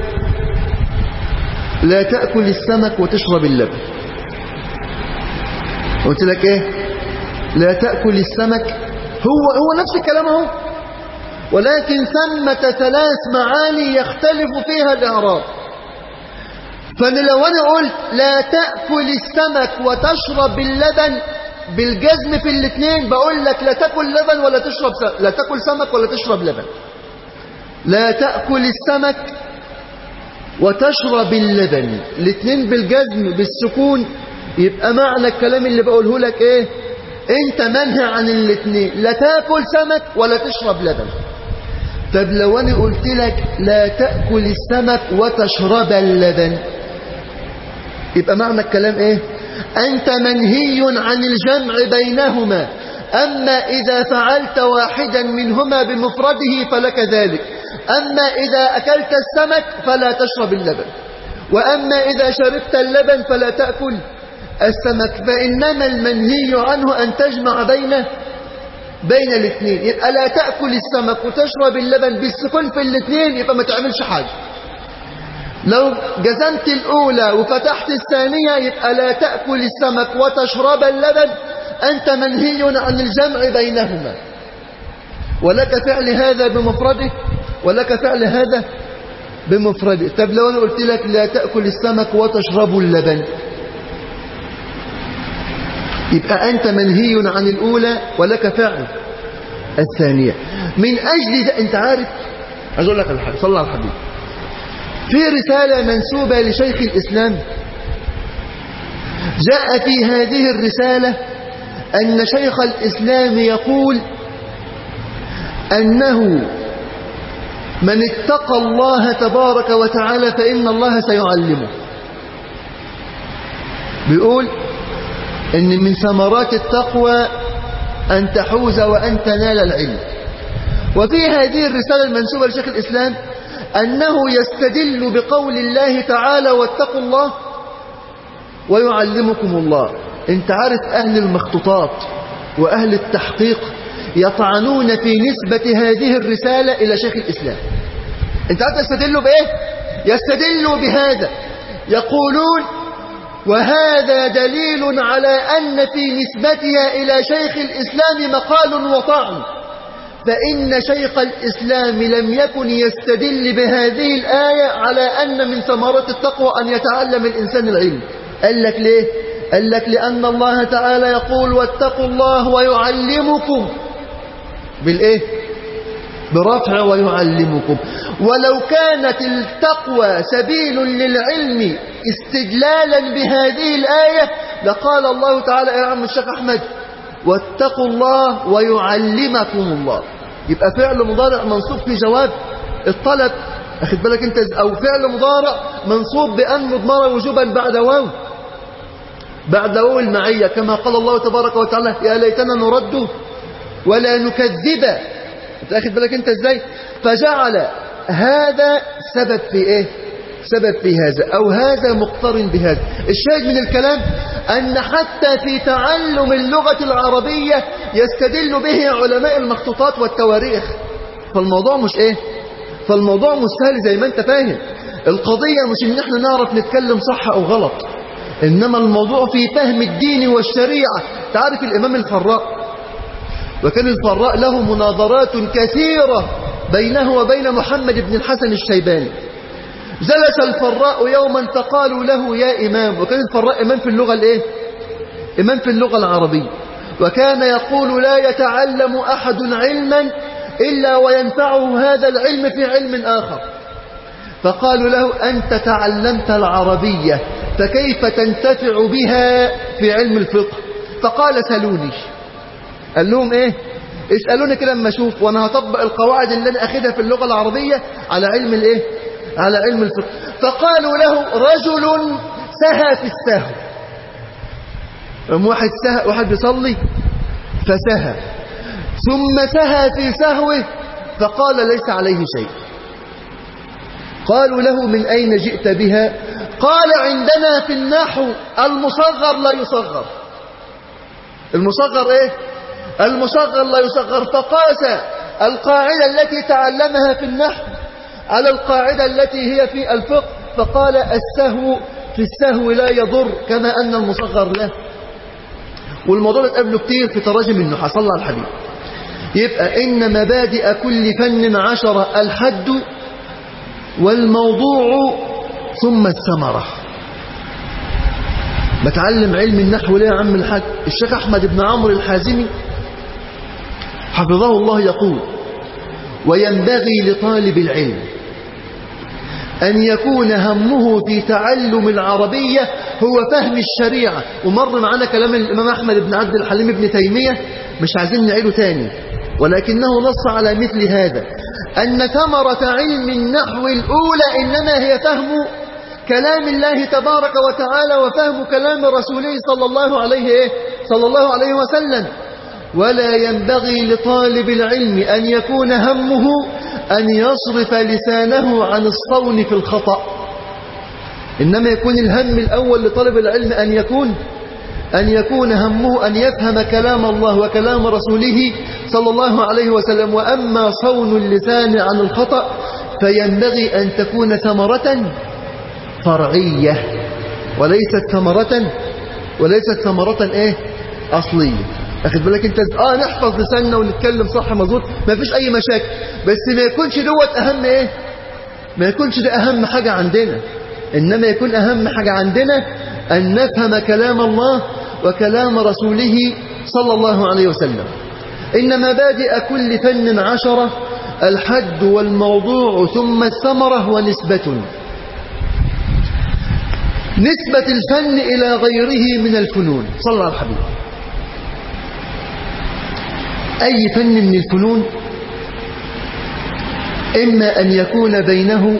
لا تأكل السمك وتشرب اللبن قلت لك ايه لا تأكل السمك هو هو نفس الكلام اهو ولكن ثمة ثلاث معاني يختلف فيها الإعراب فأنا لو أنا قلت لا تأكل السمك وتشرب اللبن بالجزم في الاثنين بقول لك لا تأكل لبن ولا تشرب سمك لا تأكل سمك ولا تشرب لبن لا تأكل السمك وتشرب اللبن الاثنين بالجزم بالسكون يبقى معنى الكلام اللي بقوله لك ايه انت منهى عن الاثنين لا تاكل سمك ولا تشرب لبن طب لو انا قلت لك لا تاكل السمك وتشرب اللبن يبقى معنى الكلام ايه انت منهي عن الجمع بينهما اما اذا فعلت واحدا منهما بمفرده فلك ذلك اما اذا اكلت السمك فلا تشرب اللبن واما اذا شربت اللبن فلا تاكل السمك فإنما المنهي عنه أن تجمع بين بين الاثنين يبقى لا تأكل السمك وتشرب اللبن بالسكون في الاثنين يبقى ما تعملش حاجة لو جزمت الأولى وفتحت الثانية يبقى لا تأكل السمك وتشرب اللبن أنت منهي عن الجمع بينهما ولك فعل هذا بمفرده ولك فعل هذا بمفرده طب لو أنا قلت لك لا تأكل السمك وتشرب اللبن يبقى أنت منهي عن الأولى ولك فعل الثانية من أجل ده أنت عارف عايز أقول لك على حاجة صلى على الحبيب في رسالة منسوبة لشيخ الإسلام جاء في هذه الرسالة أن شيخ الإسلام يقول أنه من اتقى الله تبارك وتعالى فإن الله سيعلمه بيقول ان من ثمرات التقوى ان تحوز وان تنال العلم وفي هذه الرسالة المنسوبة لشيخ الإسلام أنه يستدل بقول الله تعالى واتقوا الله ويعلمكم الله انت عارف أهل المخطوطات وأهل التحقيق يطعنون في نسبة هذه الرسالة إلى شيخ الإسلام انت عارف يستدلوا بإيه يستدلوا بهذا يقولون وهذا دليل على أن في نسبتها إلى شيخ الإسلام مقال وطعن فإن شيخ الإسلام لم يكن يستدل بهذه الآية على أن من ثمرات التقوى أن يتعلم الإنسان العلم قال لك ليه؟ قال لك لأن الله تعالى يقول واتقوا الله ويعلمكم بالإيه؟ برفع ويعلمكم ولو كانت التقوى سبيل للعلم استدلالا بهذه الآية لقال الله تعالى يا عم الشيخ أحمد واتقوا الله ويعلمكم الله يبقى فعل مضارع منصوب في جواب الطلب أخذ بالك أنت أو فعل مضارع منصوب بأن مضمرة وجوبا بعد واو بعد واو المعية كما قال الله تبارك وتعالى يا ليتنا نرد ولا نكذب انت اخد بالك انت ازاي فجعل هذا سبب في ايه سبب في هذا او هذا مقترن بهذا الشاهد من الكلام ان حتى في تعلم اللغة العربية يستدل به علماء المخطوطات والتواريخ فالموضوع مش ايه فالموضوع مش سهل زي ما انت فاهم القضية مش ان احنا نعرف نتكلم صح او غلط انما الموضوع في فهم الدين والشريعة تعرف الامام الفراء وكان الفراء له مناظرات كثيرة بينه وبين محمد بن الحسن الشيباني جلس الفراء يوما فقالوا له يا إمام وكان الفراء إمام في اللغة الإيه؟ إمام في اللغة العربية وكان يقول لا يتعلم أحد علما إلا وينفعه هذا العلم في علم آخر فقالوا له أنت تعلمت العربية فكيف تنتفع بها في علم الفقه فقال سلوني قال لهم ايه اسألوني كده اما اشوف وانا هطبق القواعد اللي انا اخدها في اللغة العربية على علم الايه على علم الفقه فقالوا له رجل سهى في السهو واحد سهى واحد بيصلي فسهى ثم سهى في سهوه فقال ليس عليه شيء قالوا له من أين جئت بها قال عندنا في النحو المصغر لا يصغر المصغر ايه المصغر لا يصغر فقاس القاعدة التي تعلمها في النحو على القاعدة التي هي في الفقه فقال السهو في السهو لا يضر كما أن المصغر له والموضوع ده تقابله كتير في تراجم النحاة صلى على الحبيب يبقى إن مبادئ كل فن عشرة الحد والموضوع ثم الثمرة بتعلم علم النحو ليه يا عم الحاج الشيخ أحمد بن عمرو الحازمي حفظه الله يقول وينبغي لطالب العلم أن يكون همه في تعلم العربية هو فهم الشريعة ومر معنا كلام الإمام أحمد بن عبد الحليم بن تيمية مش عايزين نعيده تاني ولكنه نص على مثل هذا أن ثمرة علم النحو الأولى إنما هي فهم كلام الله تبارك وتعالى وفهم كلام رسوله صلى الله عليه صلى الله عليه وسلم ولا ينبغي لطالب العلم أن يكون همه أن يصرف لسانه عن الصون في الخطأ إنما يكون الهم الأول لطالب العلم أن يكون أن يكون همه أن يفهم كلام الله وكلام رسوله صلى الله عليه وسلم وأما صون اللسان عن الخطأ فينبغي أن تكون ثمرة فرعية وليست ثمرة وليست ثمرة إيه أصلية أخذ بالك أنت آه نحفظ لساننا ونتكلم صح مظبوط ما فيش أي مشاكل بس ما يكونش دوت أهم إيه ما يكونش ده أهم حاجة عندنا إنما يكون أهم حاجة عندنا أن نفهم كلام الله وكلام رسوله صلى الله عليه وسلم إن مبادئ كل فن عشرة الحد والموضوع ثم الثمرة ونسبة نسبة الفن إلى غيره من الفنون صلى الله عليه الحبيب أي فن من الفنون إما أن يكون بينه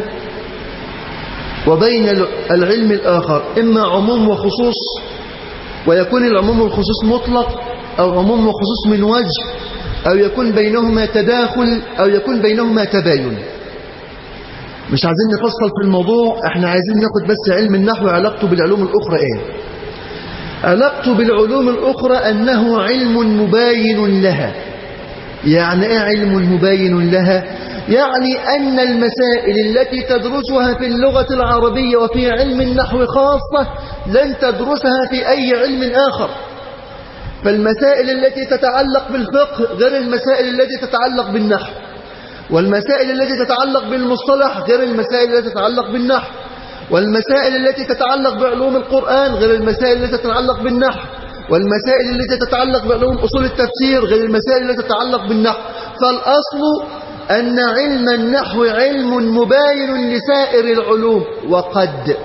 وبين العلم الآخر إما عموم وخصوص ويكون العموم والخصوص مطلق أو عموم وخصوص من وجه أو يكون بينهما تداخل أو يكون بينهما تباين مش عايزين نفصل في الموضوع احنا عايزين ناخد بس علم النحو علاقته بالعلوم الأخرى ايه علاقته بالعلوم الأخرى أنه علم مباين لها يعني ايه علم مباين لها يعني أن المسائل التي تدرسها في اللغة العربية وفي علم النحو خاصة لن تدرسها في أي علم آخر فالمسائل التي تتعلق بالفقه غير المسائل التي تتعلق بالنحو والمسائل التي تتعلق بالمصطلح غير المسائل التي تتعلق بالنحو والمسائل التي تتعلق بعلوم القرآن غير المسائل التي تتعلق بالنحو والمسائل التي تتعلق بعلوم أصول التفسير غير المسائل التي تتعلق بالنحو فالأصل أن علم النحو علم مباين لسائر العلوم وقد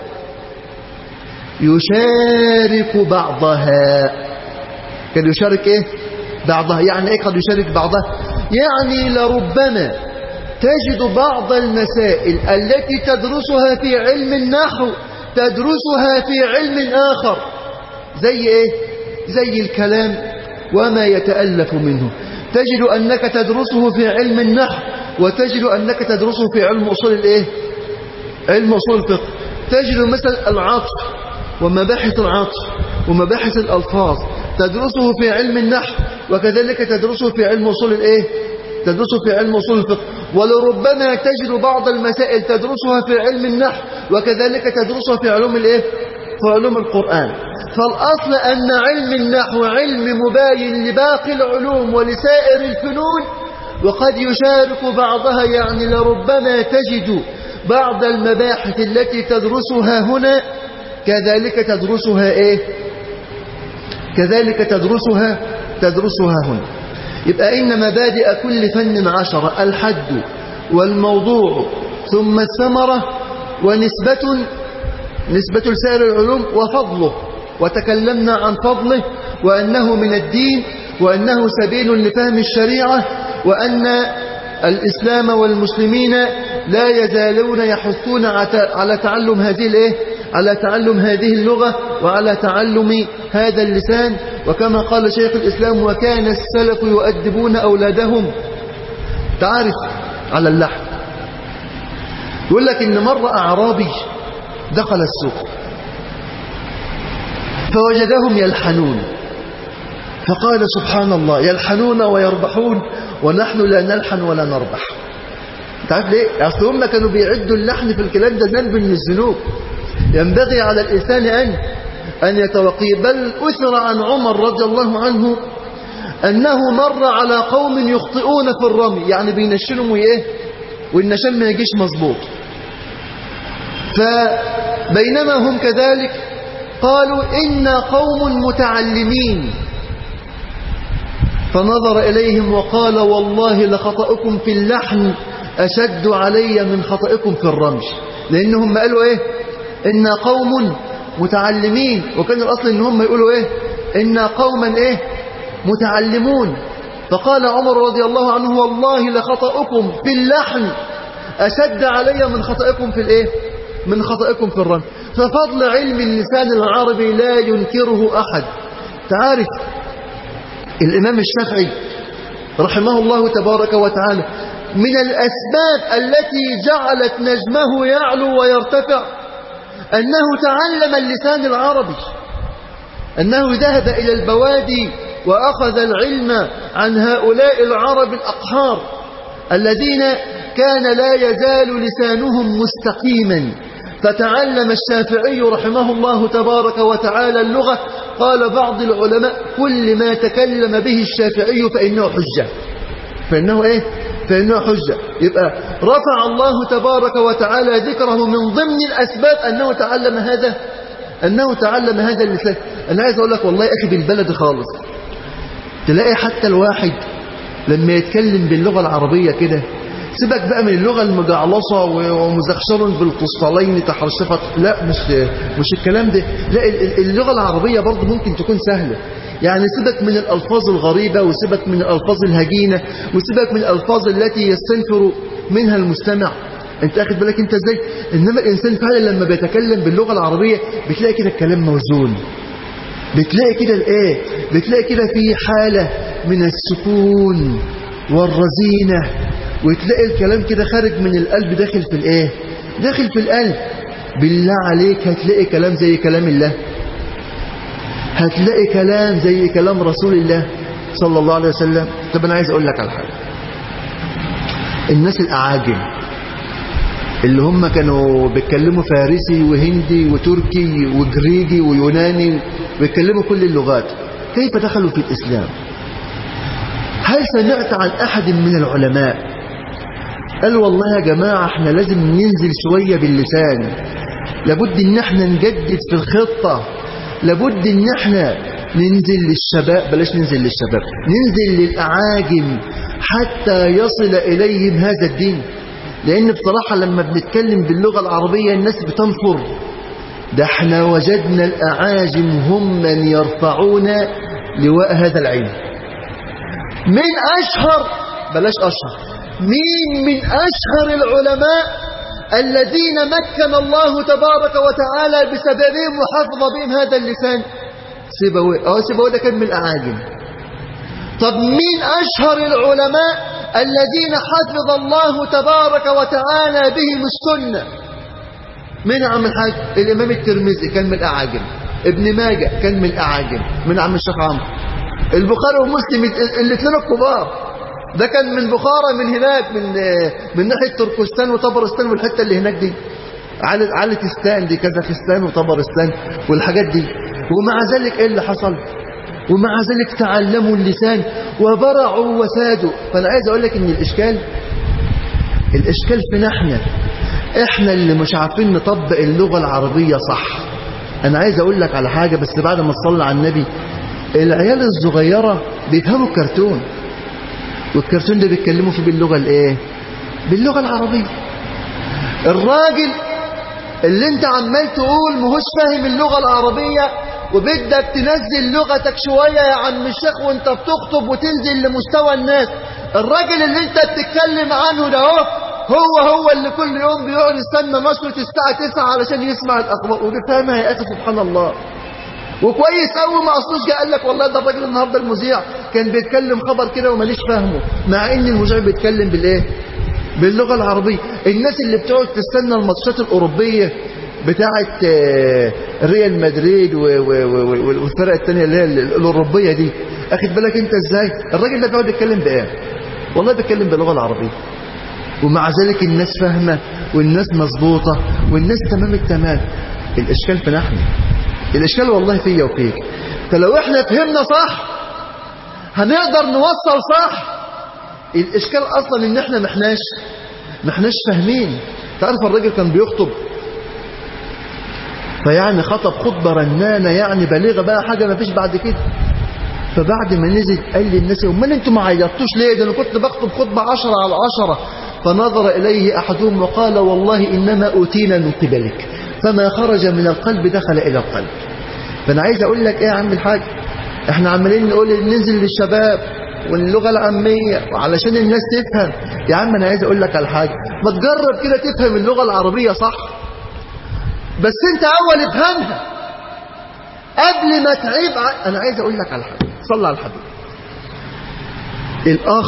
يشارك بعضها قد يشارك إيه؟ بعضها يعني إيه قد يشارك بعضها يعني لربما تجد بعض المسائل التي تدرسها في علم النحو تدرسها في علم آخر زي إيه؟ زي الكلام وما يتألف منه تجد أنك تدرسه في علم النحو وتجد أنك تدرسه في علم أصول الإيه؟ علم أصول الفقه تجد مثلا العطف ومباحث العطف ومباحث الألفاظ تدرسه في علم النحو وكذلك تدرسه في علم أصول الإيه؟ تدرسه في علم أصول الفقه ولربما تجد بعض المسائل تدرسها في علم النحو وكذلك تدرسها في علوم الإيه؟ في علوم القرآن فالأصل أن علم النحو علم مباين لباقي العلوم ولسائر الفنون وقد يشارك بعضها يعني لربما تجد بعض المباحث التي تدرسها هنا كذلك تدرسها إيه كذلك تدرسها تدرسها هنا يبقى إن مبادئ كل فن عشرة الحد والموضوع ثم الثمرة ونسبة نسبة لسائر العلوم وفضله وتكلمنا عن فضله وأنه من الدين وأنه سبيل لفهم الشريعة وأن الإسلام والمسلمين لا يزالون يحثون على تعلم هذه الايه على تعلم هذه اللغة وعلى تعلم هذا اللسان وكما قال شيخ الإسلام وكان السلف يؤدبون أولادهم تعرف على اللحن يقول لك إن مرة أعرابي دخل السوق فوجدهم يلحنون فقال سبحان الله يلحنون ويربحون ونحن لا نلحن ولا نربح تعرف ليه؟ أصل هم كانوا بيعدوا اللحن في الكلام ده ذنب من الذنوب ينبغي على الإنسان أن أن يتوقيه بل أثر عن عمر رضي الله عنه أنه مر على قوم يخطئون في الرمي يعني بينشلهم وإيه والنشان ما يجيش مظبوط فبينما هم كذلك قالوا إنا قوم متعلمين فنظر إليهم وقال والله لخطأكم في اللحن أشد علي من خطأكم في الرمش لأنهم قالوا إيه إنا قوم متعلمين وكان الأصل إن هم يقولوا إيه إنا قوما إيه متعلمون فقال عمر رضي الله عنه والله لخطأكم في اللحن أشد علي من خطأكم في الإيه من خطأكم في الرمي ففضل علم اللسان العربي لا ينكره أحد تعرف الإمام الشافعي رحمه الله تبارك وتعالى من الأسباب التي جعلت نجمه يعلو ويرتفع أنه تعلم اللسان العربي أنه ذهب إلى البوادي وأخذ العلم عن هؤلاء العرب الأقحار الذين كان لا يزال لسانهم مستقيما فتعلم الشافعي رحمه الله تبارك وتعالى اللغة قال بعض العلماء كل ما تكلم به الشافعي فإنه حجة فإنه إيه؟ فإنه حجة يبقى رفع الله تبارك وتعالى ذكره من ضمن الأسباب أنه تعلم هذا أنه تعلم هذا اللسان أنا عايز أقول لك والله أخي بالبلد خالص تلاقي حتى الواحد لما يتكلم باللغة العربية كده سيبك بقى من اللغة المجعلصة ومزخشر بالقسطلين تحرشفت لا مش مش الكلام ده لا اللغة العربية برضه ممكن تكون سهلة يعني سيبك من الألفاظ الغريبة وسيبك من الألفاظ الهجينة وسيبك من الألفاظ التي يستنفر منها المستمع انت اخد بالك انت ازاي انما الانسان فعلا لما بيتكلم باللغة العربية بتلاقي كده الكلام موزون بتلاقي كده الايه بتلاقي كده في حالة من السكون والرزينة وتلاقي الكلام كده خارج من القلب داخل في الايه داخل في القلب بالله عليك هتلاقي كلام زي كلام الله هتلاقي كلام زي كلام رسول الله صلى الله عليه وسلم طب انا عايز اقول لك على حاجه الناس الاعاجم اللي هم كانوا بيتكلموا فارسي وهندي وتركي وجريجي ويوناني ويتكلموا كل اللغات كيف دخلوا في الاسلام هل سمعت عن احد من العلماء قال والله يا جماعة احنا لازم ننزل شوية باللسان لابد ان احنا نجدد في الخطة لابد ان احنا ننزل للشباب بلاش ننزل للشباب ننزل للأعاجم حتى يصل إليهم هذا الدين لأن بصراحة لما بنتكلم باللغة العربية الناس بتنفر ده احنا وجدنا الأعاجم هم من يرفعون لواء هذا العلم من أشهر بلاش أشهر مين من أشهر العلماء الذين مكن الله تبارك وتعالى بسببهم وحفظ بهم هذا اللسان سيبوي اه سيبوي ده كان من الأعاجم طب مين أشهر العلماء الذين حفظ الله تبارك وتعالى بهم السنة من عم الحاج الإمام الترمذي كان من الأعاجم ابن ماجه كان من الأعاجم من عم الشيخ عمرو البخاري ومسلم الاثنين الكبار ده كان من بخارى من هناك من من ناحيه تركستان وطبرستان والحته اللي هناك دي على على تستان دي كازاخستان وطبرستان والحاجات دي ومع ذلك ايه اللي حصل ومع ذلك تعلموا اللسان وبرعوا وسادوا فانا عايز اقول لك ان الاشكال الاشكال فينا احنا احنا اللي مش عارفين نطبق اللغه العربيه صح انا عايز اقول لك على حاجه بس بعد ما تصلي على النبي العيال الصغيره بيفهموا الكرتون والكرتون ده بيتكلموا فيه باللغة الايه باللغة العربية الراجل اللي انت عمال تقول مهوش فاهم اللغة العربية وبدك تنزل لغتك شوية يا عم الشيخ وانت بتخطب وتنزل لمستوى الناس الراجل اللي انت بتتكلم عنه ده هو هو هو اللي كل يوم بيقعد يستنى نشرة الساعة 9 علشان يسمع الأخبار وبيفهمها يا أخي سبحان الله وكويس قوي ما اصلوش جه قال لك والله ده الراجل النهارده المذيع كان بيتكلم خبر كده وماليش فاهمه مع ان المذيع بيتكلم بالايه باللغه العربيه الناس اللي بتقعد تستنى الماتشات الاوروبيه بتاعه ريال مدريد والفرق الثانيه اللي هي الاوروبيه دي اخد بالك انت ازاي الراجل ده بيقعد يتكلم بايه والله بيتكلم باللغه العربيه ومع ذلك الناس فاهمه والناس مظبوطه والناس تمام التمام الاشكال في نحن الإشكال والله فيا وفيك فلو احنا فهمنا صح هنقدر نوصل صح الإشكال أصلا إن احنا محناش محناش فاهمين تعرف الراجل كان بيخطب فيعني خطب خطبة رنانة يعني بليغة بقى حاجة ما فيش بعد كده فبعد ما نزل قال للناس امال انتوا ما عيطتوش ليه ده انا كنت بخطب خطبة عشرة على عشرة فنظر إليه أحدهم وقال والله إنما أوتينا من قبلك فما خرج من القلب دخل إلى القلب فأنا عايز أقول لك إيه يا عم الحاج إحنا عمالين نقول ننزل للشباب واللغة العامية وعلشان الناس تفهم يا عم أنا عايز أقول لك على حاجة ما تجرب كده تفهم اللغة العربية صح بس أنت أول افهمها قبل ما تعيب ع... أنا عايز أقول لك على حاجة صلى على الحبيب الأخ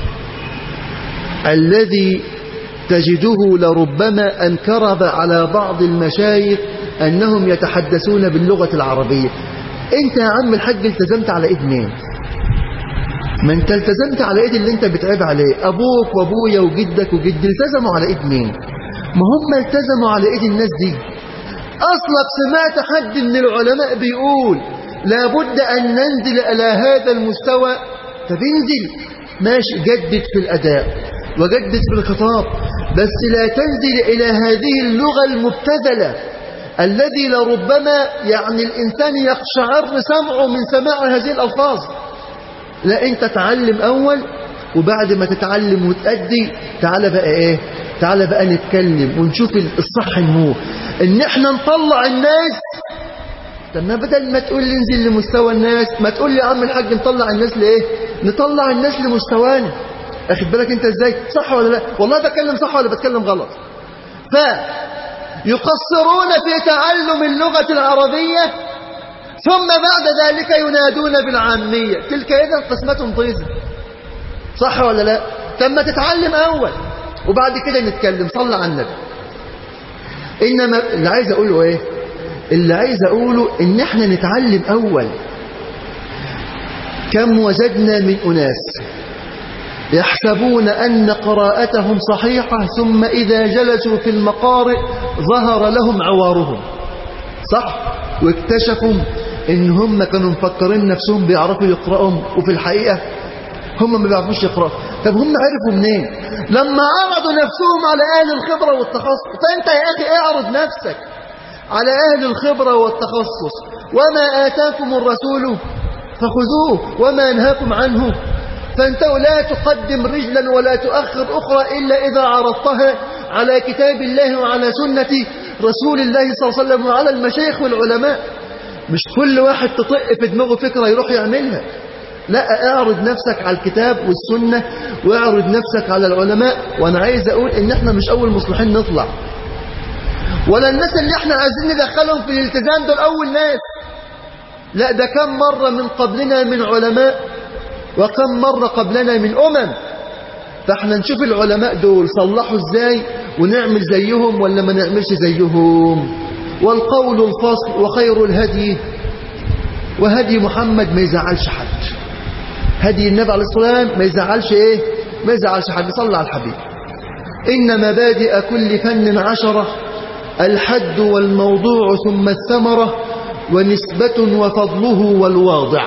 الذي تجده لربما أنكرب على بعض المشايخ أنهم يتحدثون باللغة العربية أنت يا عم الحاج التزمت على إيد مين ما أنت التزمت على إيد اللي أنت بتعيب عليه أبوك وأبويا وجدك وجدي التزموا على إيد مين ما هم التزموا على إيد الناس دي أصلك سمعت حد من العلماء بيقول لابد أن ننزل إلى هذا المستوى فبنزل ماشي جدد في الأداء وجدد في الخطاب بس لا تنزل إلى هذه اللغة المبتذلة الذي لربما يعني الإنسان يقشعر سمعه من سماع هذه الألفاظ لا أنت تعلم أول وبعد ما تتعلم وتأدي تعال بقى إيه تعال بقى نتكلم ونشوف الصح النور إن إحنا نطلع الناس طب ما بدل ما تقول لي انزل لمستوى الناس ما تقول لي يا عم الحاج نطلع الناس لايه نطلع الناس لمستوانا اخد بالك انت ازاي صح ولا لا والله بتكلم صح ولا بتكلم غلط ف يقصرون في تعلم اللغة العربية ثم بعد ذلك ينادون بالعامية تلك إذا قسمة ضيزة صح ولا لا لما تتعلم أول وبعد كده نتكلم صلى على النبي إنما اللي عايز أقوله إيه اللي عايز أقوله إن إحنا نتعلم أول كم وجدنا من أناس يحسبون أن قراءتهم صحيحة ثم إذا جلسوا في المقارئ ظهر لهم عوارهم صح واكتشفوا إن هم كانوا مفكرين نفسهم بيعرفوا يقرأهم وفي الحقيقة هم ما بيعرفوش يقرأوا طب هم عرفوا منين لما عرضوا نفسهم على أهل الخبرة والتخصص فأنت يا أخي اعرض نفسك على أهل الخبرة والتخصص وما آتاكم الرسول فخذوه وما نهاكم عنه فأنت لا تقدم رجلا ولا تؤخر أخرى إلا إذا عرضتها على كتاب الله وعلى سنة رسول الله صلى الله عليه وسلم وعلى المشايخ والعلماء مش كل واحد تطق في دماغه فكرة يروح يعملها لا اعرض نفسك على الكتاب والسنة واعرض نفسك على العلماء وانا عايز اقول ان احنا مش اول مصلحين نطلع ولا الناس اللي احنا عايزين ندخلهم في الالتزام دول اول ناس لا ده كم مرة من قبلنا من علماء وكم مرة قبلنا من أمم فاحنا نشوف العلماء دول صلحوا ازاي ونعمل زيهم ولا ما نعملش زيهم والقول الفصل وخير الهدي وهدي محمد ما يزعلش حد هدي النبي عليه الصلاة والسلام ما يزعلش ايه ما يزعلش حد صلى على الحبيب إن مبادئ كل فن عشرة الحد والموضوع ثم الثمرة ونسبة وفضله والواضع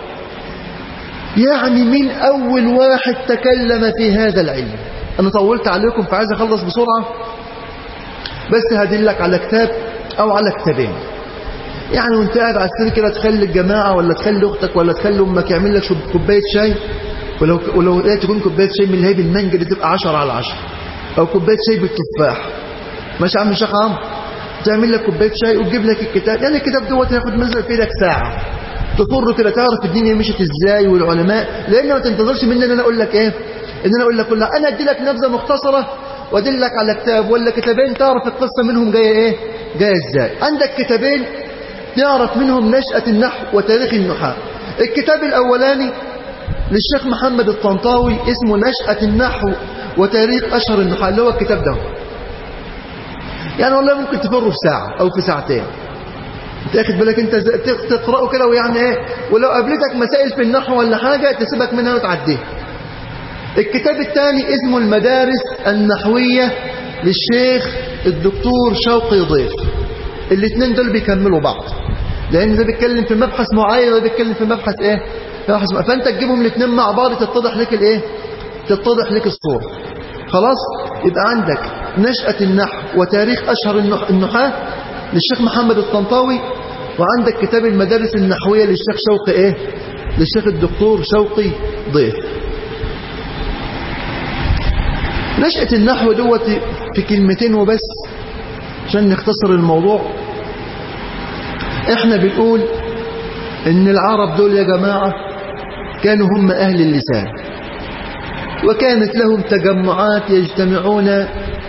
يعني من أول واحد تكلم في هذا العلم أنا طولت عليكم فعايز أخلص بسرعة بس هدلك على كتاب أو على كتابين يعني وانت قاعد على السرير كده تخلي الجماعة ولا تخلي أختك ولا تخلي أمك يعمل لك كوباية شاي ولو ولو لقيت تكون كوباية شاي من اللي هي بالمانجا دي تبقى 10 على 10 أو كوباية شاي بالتفاح ماشي يا عم الشيخ عمرو تعمل لك كوبايه شاي وتجيب لك الكتاب يعني الكتاب دوت هياخد مثلا في ايدك ساعه تطر كده تعرف الدنيا مشيت ازاي والعلماء لان ما تنتظرش مني ان انا اقول لك ايه ان انا اقول لك كلها انا ادي لك نبذه مختصره وادلك على كتاب ولا كتابين تعرف القصه منهم جايه ايه جايه ازاي عندك كتابين تعرف منهم نشأة النحو وتاريخ النحاة الكتاب الاولاني للشيخ محمد الطنطاوي اسمه نشأة النحو وتاريخ اشهر النحاة اللي هو الكتاب ده يعني والله ممكن تفره في ساعة أو في ساعتين تاخد بالك انت تقرأه كده ويعني ايه ولو قابلتك مسائل في النحو ولا حاجة تسيبك منها وتعديها الكتاب الثاني اسمه المدارس النحوية للشيخ الدكتور شوقي ضيف الاثنين دول بيكملوا بعض لأن ده بيتكلم في مبحث معين وده بيتكلم في مبحث إيه في مبحث معين. فأنت تجيبهم الاثنين مع بعض تتضح لك الإيه تتضح لك الصورة خلاص يبقى عندك نشأة النحو وتاريخ أشهر النح- النحاة للشيخ محمد الطنطاوي وعندك كتاب المدارس النحوية للشيخ شوقي إيه للشيخ الدكتور شوقي ضيف نشأة النحو دوت في كلمتين وبس عشان نختصر الموضوع احنا بنقول ان العرب دول يا جماعة كانوا هم اهل اللسان وكانت لهم تجمعات يجتمعون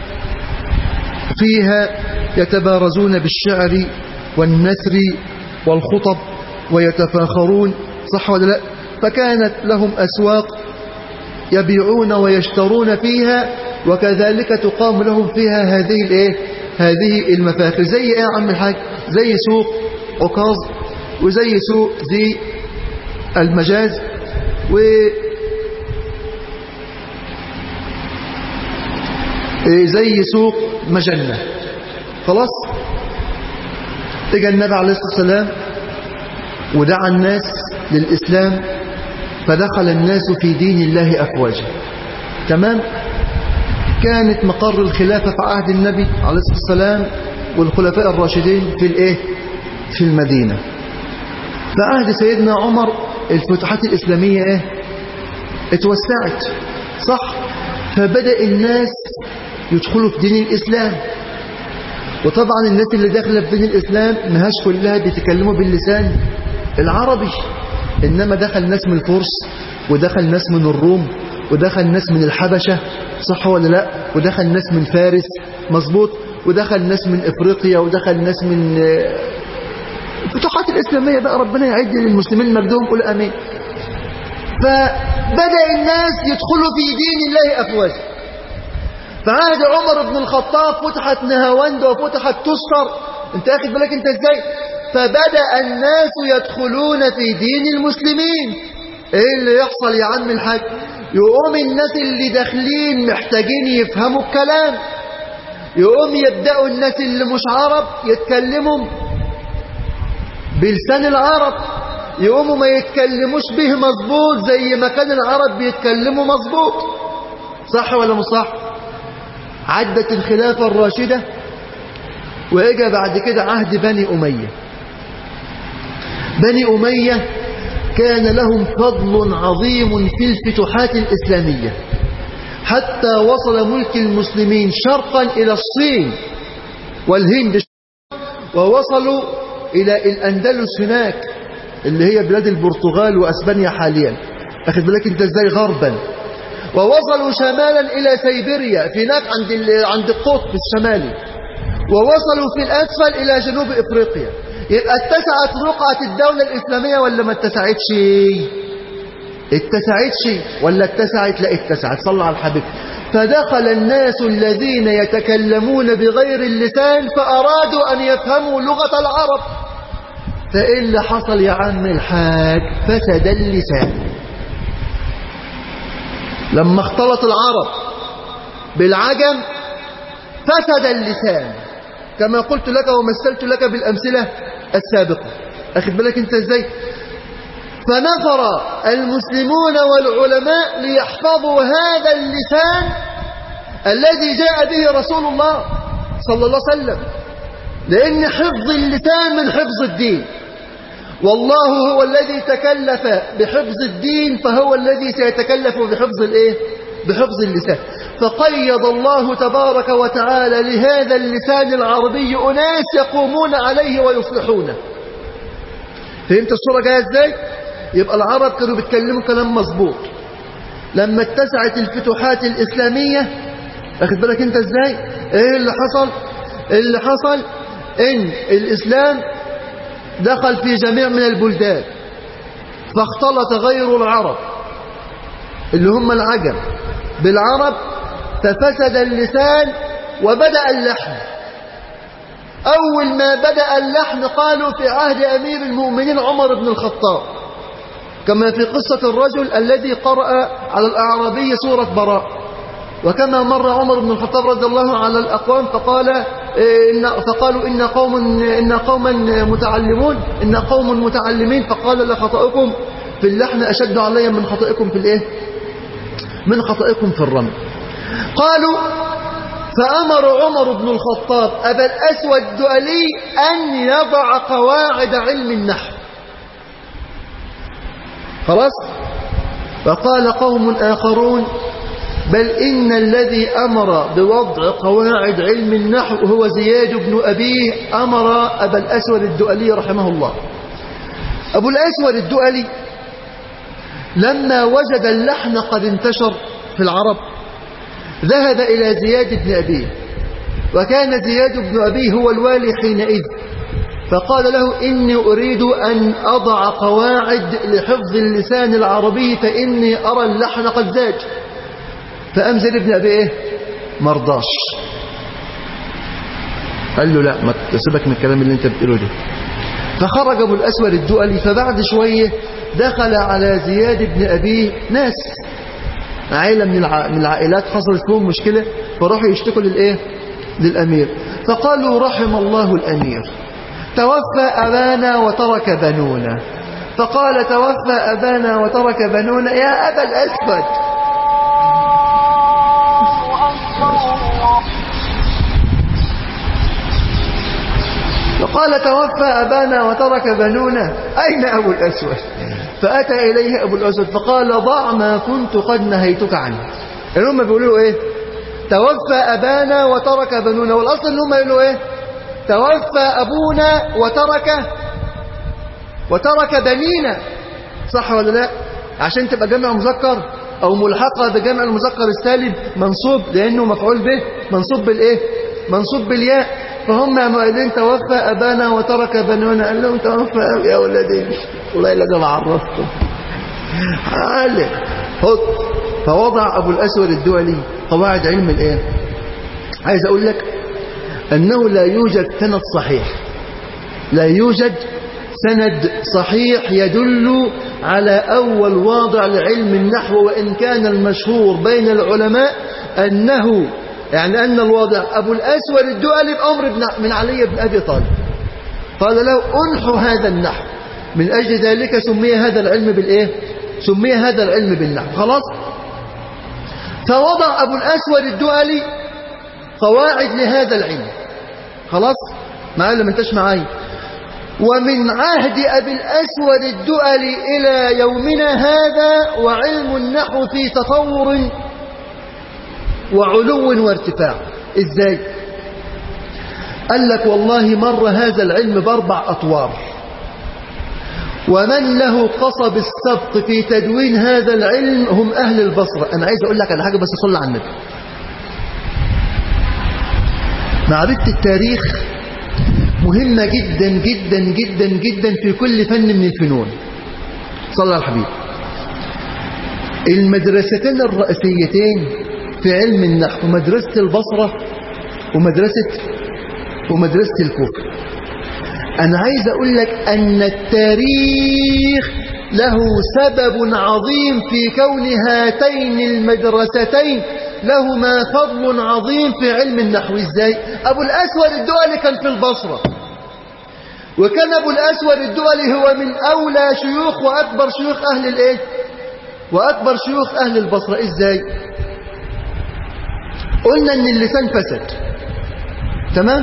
فيها يتبارزون بالشعر والنثر والخطب ويتفاخرون صح ولا لا فكانت لهم أسواق يبيعون ويشترون فيها وكذلك تقام لهم فيها هذه الايه هذه المفاخر زي ايه يا عم الحاج زي سوق عكاظ وزي سوق ذي المجاز و إيه زي سوق مجنة خلاص اجى النبي عليه الصلاة والسلام ودعا الناس للإسلام فدخل الناس في دين الله أفواجا تمام كانت مقر الخلافة في عهد النبي عليه الصلاة والسلام والخلفاء الراشدين في الايه في المدينة في عهد سيدنا عمر الفتوحات الإسلامية ايه اتوسعت صح فبدأ الناس يدخلوا في دين الإسلام وطبعا الناس اللي داخله في دين الإسلام مهاش كلها بيتكلموا باللسان العربي إنما دخل ناس من الفرس ودخل ناس من الروم ودخل ناس من الحبشة صح ولا لا ودخل ناس من فارس مظبوط ودخل ناس من إفريقيا ودخل ناس من آه، الفتوحات الإسلامية بقى ربنا يعد للمسلمين مجدهم قول أمين فبدأ الناس يدخلوا في دين الله أفواجا فعهد عمر بن الخطاب فتحت نهاوند وفتحت تستر انت اخد بالك انت ازاي فبدأ الناس يدخلون في دين المسلمين ايه اللي يحصل يا عم الحاج يقوم الناس اللي داخلين محتاجين يفهموا الكلام يقوم يبدأوا الناس اللي مش عرب يتكلموا بلسان العرب يقوموا ما يتكلموش به مظبوط زي ما كان العرب بيتكلموا مظبوط صح ولا مش صح عدت الخلافة الراشدة وإجا بعد كده عهد بني أمية بني أمية كان لهم فضل عظيم في الفتوحات الإسلامية حتى وصل ملك المسلمين شرقا إلى الصين والهند ووصلوا إلى الأندلس هناك اللي هي بلاد البرتغال وأسبانيا حاليا أخذ بالك أنت إزاي غربا ووصلوا شمالا إلى سيبيريا في هناك عند ال- عند القطب الشمالي ووصلوا في الأسفل إلى جنوب إفريقيا يبقى اتسعت رقعة الدولة الإسلامية ولا ما اتسعتش اتسعتش ولا اتسعت لا اتسعت صلى على الحبيب فدخل الناس الذين يتكلمون بغير اللسان فأرادوا أن يفهموا لغة العرب فإيه اللي حصل يا عم الحاج فسد اللسان لما اختلط العرب بالعجم فسد اللسان كما قلت لك ومثلت لك بالأمثلة السابقة أخذ بالك أنت إزاي فنفر المسلمون والعلماء ليحفظوا هذا اللسان الذي جاء به رسول الله صلى الله عليه وسلم لأن حفظ اللسان من حفظ الدين والله هو الذي تكلف بحفظ الدين فهو الذي سيتكلف بحفظ الايه بحفظ اللسان فقيض الله تبارك وتعالى لهذا اللسان العربي أناس يقومون عليه ويصلحونه فهمت الصورة جاية ازاي يبقى العرب كانوا بيتكلموا كلام مظبوط لما اتسعت الفتوحات الإسلامية اخد بالك انت ازاي ايه اللي حصل اللي حصل ان الإسلام دخل في جميع من البلدان فاختلط غير العرب اللي هم العجم بالعرب ففسد اللسان وبدأ اللحن أول ما بدأ اللحن قالوا في عهد أمير المؤمنين عمر بن الخطاب كما في قصة الرجل الذي قرأ على الأعرابي سورة براء وكما مر عمر بن الخطاب رضي الله على الأقوام فقال إن فقالوا إن قوم إن قوما متعلمون إن قوم متعلمين فقال لخطئكم في اللحن أشد علي من خطئكم في الإيه من خطئكم في الرمي قالوا فأمر عمر بن الخطاب أبا الأسود الدؤلي أن يضع قواعد علم النحو خلاص فقال قوم آخرون بل إن الذي أمر بوضع قواعد علم النحو هو زياد بن أبيه أمر أبا الأسود الدؤلي رحمه الله أبو الأسود الدؤلي لما وجد اللحن قد انتشر في العرب ذهب إلى زياد بن أبيه وكان زياد بن أبيه هو الوالي حينئذ فقال له إني أريد أن أضع قواعد لحفظ اللسان العربي فإني أرى اللحن قد زاج فقام زيد بن أبي إيه مرضاش قال له لا ما تسيبك من الكلام اللي انت بتقوله ده فخرج أبو الأسود الدؤلي فبعد شوية دخل على زياد بن أبيه ناس عائلة من الع... من العائلات حصلت لهم مشكلة فراحوا يشتكوا للإيه للأمير فقالوا رحم الله الأمير توفى أبانا وترك بنونا فقال توفى أبانا وترك بنونا يا أبا الأسود فقال توفى أبانا وترك بنونا أين أبو الأسود فأتى إليه أبو الأسود فقال ضع ما كنت قد نهيتك عنه يعني هم بيقولوا إيه توفى أبانا وترك بنونا والأصل إن هم يقولوا إيه توفى أبونا وترك وترك بنينا صح ولا لا عشان تبقى جمع مذكر أو ملحقة بجمع المذكر السالب منصوب لأنه مفعول به منصوب بالإيه منصوب بالياء فهم قايلين توفى أبانا وترك بنونا قال لهم توفى يا ولدي والله لا جمع عرفتكم قال خد فوضع أبو الأسود الدولي قواعد علم الإيه عايز أقول لك أنه لا يوجد سند صحيح لا يوجد سند صحيح يدل على أول واضع لعلم النحو وإن كان المشهور بين العلماء أنه يعني أن الواضع أبو الأسود الدؤلي بأمر من علي بن أبي طالب قال له أنحو هذا النحو من أجل ذلك سمي هذا العلم بالإيه سمي هذا العلم بالنحو خلاص فوضع أبو الأسود الدؤلي قواعد لهذا العلم خلاص معايا لما انتش معايا ومن عهد أبي الأسود الدؤلي إلى يومنا هذا وعلم النحو في تطور وعلو وارتفاع ازاي قال لك والله مر هذا العلم باربع أطوار ومن له قصب السبق في تدوين هذا العلم هم أهل البصرة أنا عايز أقول لك على حاجة بس صلى على النبي معرفة التاريخ مهمة جدا جدا جدا جدا في كل فن من الفنون صلى على الحبيب المدرستين الرئيسيتين في علم النحو مدرسة البصرة ومدرسة ومدرسة الكوفة أنا عايز أقول لك أن التاريخ له سبب عظيم في كون هاتين المدرستين لهما فضل عظيم في علم النحو ازاي أبو الأسود الدولي كان في البصرة وكان أبو الأسود الدولي هو من أولى شيوخ وأكبر شيوخ أهل الإيه وأكبر شيوخ أهل البصرة ازاي قلنا ان اللسان فسد تمام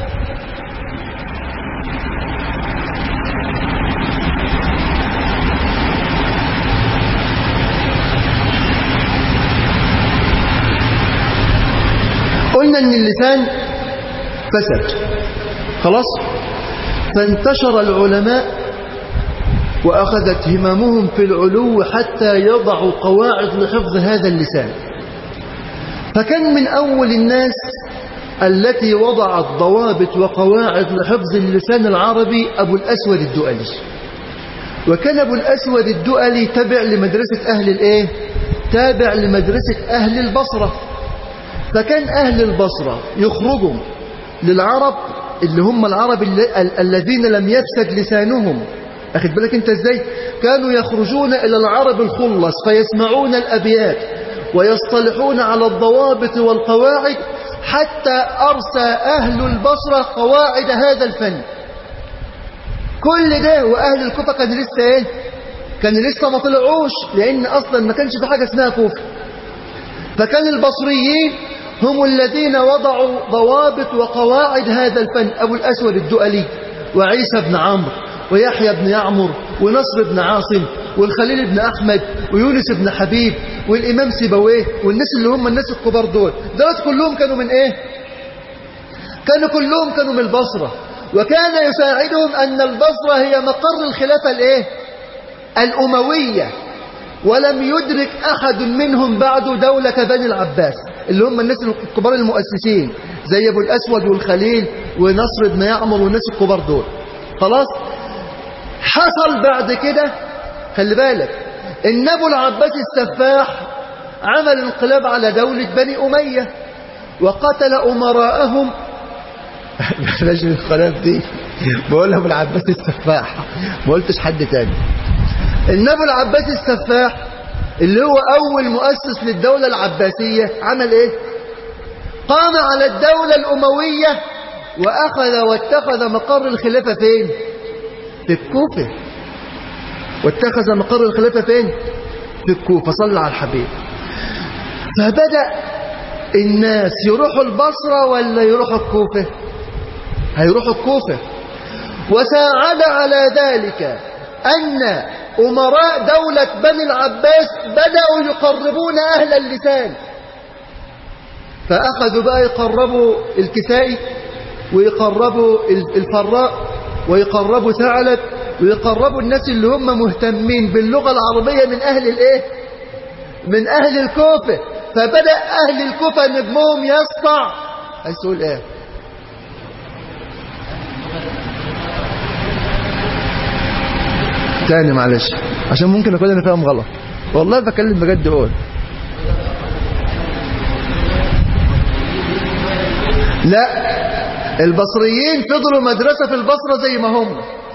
قلنا ان اللسان فسد خلاص فانتشر العلماء وأخذت هممهم في العلو حتى يضعوا قواعد لحفظ هذا اللسان فكان من أول الناس التي وضعت ضوابط وقواعد لحفظ اللسان العربي أبو الأسود الدؤلي وكان أبو الأسود الدؤلي تابع لمدرسة أهل الإيه؟ تابع لمدرسة أهل البصرة فكان أهل البصرة يخرجوا للعرب اللي هم العرب الذين لم يفسد لسانهم أخذ بالك أنت إزاي كانوا يخرجون إلى العرب الخلص فيسمعون الأبيات ويصطلحون على الضوابط والقواعد حتى أرسى أهل البصرة قواعد هذا الفن كل ده وأهل الكوفة كان لسه إيه كان لسه ما طلعوش لأن أصلا ما كانش في حاجة اسمها كوفة فكان البصريين هم الذين وضعوا ضوابط وقواعد هذا الفن أبو الأسود الدؤلي وعيسى بن عمرو ويحيى بن يعمر ونصر بن عاصم والخليل بن أحمد ويونس بن حبيب والإمام سيبويه والناس اللي هم الناس الكبار دول دول كلهم كانوا من إيه كانوا كلهم كانوا من البصرة وكان يساعدهم أن البصرة هي مقر الخلافة الإيه الأموية ولم يدرك أحد منهم بعد دولة بني العباس اللي هم الناس الكبار المؤسسين زي أبو الأسود والخليل ونصر بن يعمر والناس الكبار دول خلاص حصل بعد كده خلي بالك ان ابو العباس السفاح عمل انقلاب على دولة بني أمية وقتل أمراءهم بلاش الانقلاب دي بقول ابو العباس السفاح ما قلتش حد تاني ان ابو العباس السفاح اللي هو اول مؤسس للدولة العباسية عمل ايه قام على الدولة الاموية واخذ واتخذ مقر الخلافة فين في الكوفة واتخذ مقر الخلافة فين في الكوفة صلى على الحبيب فبدأ الناس يروحوا البصرة ولا يروحوا الكوفة هيروحوا الكوفة وساعد على ذلك أن أمراء دولة بني العباس بدأوا يقربون أهل اللسان فأخذوا بقى يقربوا الكسائي ويقربوا الفراء ويقربوا ثعلب ويقربوا الناس اللي هم مهتمين باللغة العربية من أهل الإيه؟ من أهل الكوفة فبدأ أهل الكوفة نجمهم يسطع عايز تقول إيه؟ تاني معلش عشان ممكن أكون أنا فاهم غلط والله بكلم بجد قول لا البصريين فضلوا مدرسة في البصرة زي ما هم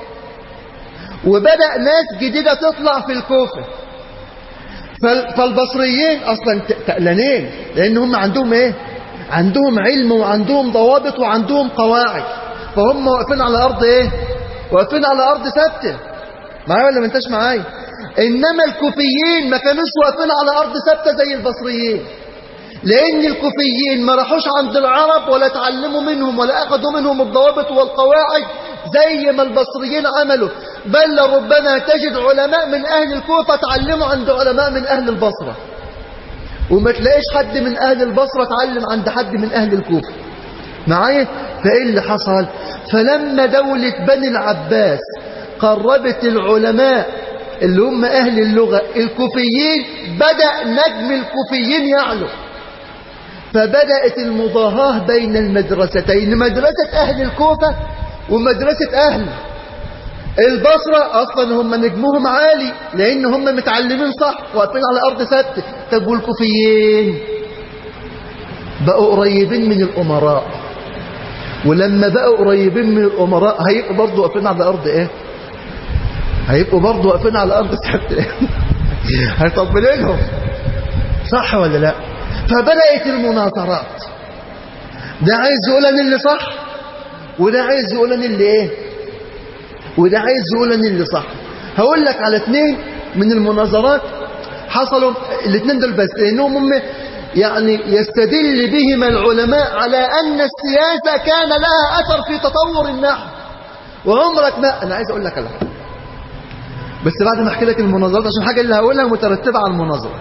وبدأ ناس جديدة تطلع في الكوفة فالبصريين أصلا تقلانين لأن هم عندهم إيه عندهم علم وعندهم ضوابط وعندهم قواعد فهم واقفين على أرض إيه واقفين على أرض ثابتة معايا ولا ما انتش معايا إنما الكوفيين ما كانوش واقفين على أرض ثابتة زي البصريين لأن الكوفيين ما راحوش عند العرب ولا تعلموا منهم ولا أخذوا منهم الضوابط والقواعد زي ما البصريين عملوا بل ربما تجد علماء من أهل الكوفة تعلموا عند علماء من أهل البصرة وما تلاقيش حد من أهل البصرة تعلم عند حد من أهل الكوفة معايا فإيه اللي حصل فلما دولة بني العباس قربت العلماء اللي هم أهل اللغة الكوفيين بدأ نجم الكوفيين يعلو فبدأت المضاهاة بين المدرستين مدرسة أهل الكوفة ومدرسة أهل البصرة أصلا هم نجمهم عالي لأن هم متعلمين صح واقفين على أرض ثابتة طب والكوفيين بقوا قريبين من الأمراء ولما بقوا قريبين من الأمراء هيبقوا برضه واقفين على أرض إيه هيبقوا برضه واقفين على أرض ثابتة هيطبلينهم صح ولا لا فبدأت المناظرات ده عايز يقول أنا اللي صح وده عايز يقول أنا اللي إيه وده عايز يقول أنا اللي صح هقول لك على اثنين من المناظرات حصلوا الاثنين دول بس لأنهم هم يعني يستدل بهما العلماء على أن السياسة كان لها أثر في تطور النحو وعمرك ما أنا عايز أقول لك على حاجة بس بعد ما أحكي لك المناظرات عشان الحاجة اللي هقولها مترتبة على المناظرة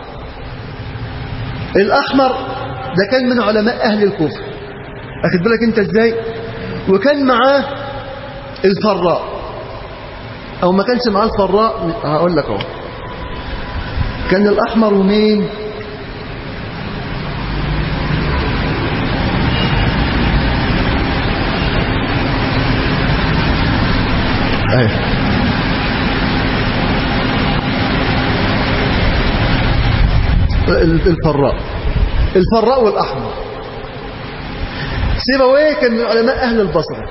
الأحمر ده كان من علماء أهل الكوفة أخد بالك أنت إزاي وكان معاه الفراء أو ما كانش معاه الفراء هقول لك اهو كان الأحمر ومين أيه. الفراء الفراء والأحمر سيبويه كان من علماء أهل البصرة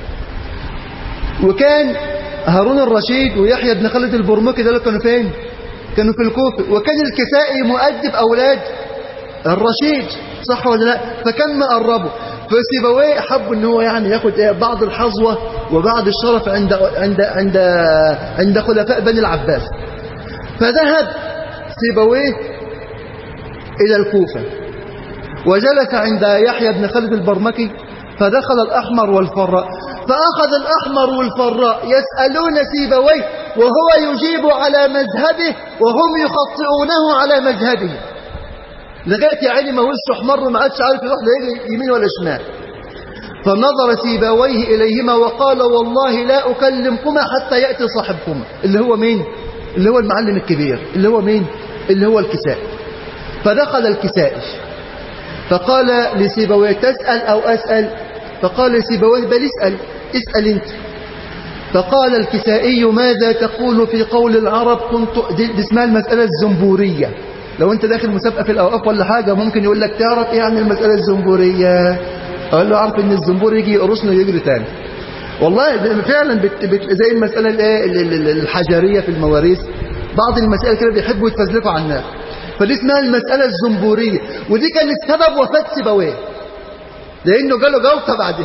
وكان هارون الرشيد ويحيى بن خالد البرمكي دول كانوا فين كانوا في الكوفة وكان الكسائي مؤدب أولاد الرشيد صح ولا لا فكان مقربه فسيبويه حب ان هو يعني ياخد ايه بعض الحظوة وبعض الشرف عند عند عند عند خلفاء بني العباس فذهب سيبويه الى الكوفة وجلس عند يحيى بن خالد البرمكي فدخل الأحمر والفراء فأخذ الأحمر والفراء يسألون سيبويه وهو يجيب على مذهبه وهم يخطئونه على مذهبه لغاية يا عيني ما وشه احمر ما عادش عارف يروح لا يمين ولا شمال فنظر سيبويه إليهما وقال والله لا أكلمكما حتى يأتي صاحبكما اللي هو مين اللي هو المعلم الكبير اللي هو مين اللي هو الكسائي فدخل الكسائي فقال لسيبويه تسأل أو أسأل فقال سيبويه بل اسأل اسأل انت فقال الكسائي ماذا تقول في قول العرب كنت دي, دي اسمها المسألة الزنبورية لو انت داخل مسابقة في الأوقاف ولا حاجة ممكن يقول لك تعرف ايه عن المسألة الزنبورية اقول له عارف ان الزنبور يجي يقرصنا ويجري تاني والله فعلا بت بت زي المسألة الحجرية في المواريث بعض المسائل كده بيحبوا يتفزلكوا على الناس فدي اسمها المسألة الزنبورية ودي كانت سبب وفاة سيبويه لأنه جاله جوطة بعدها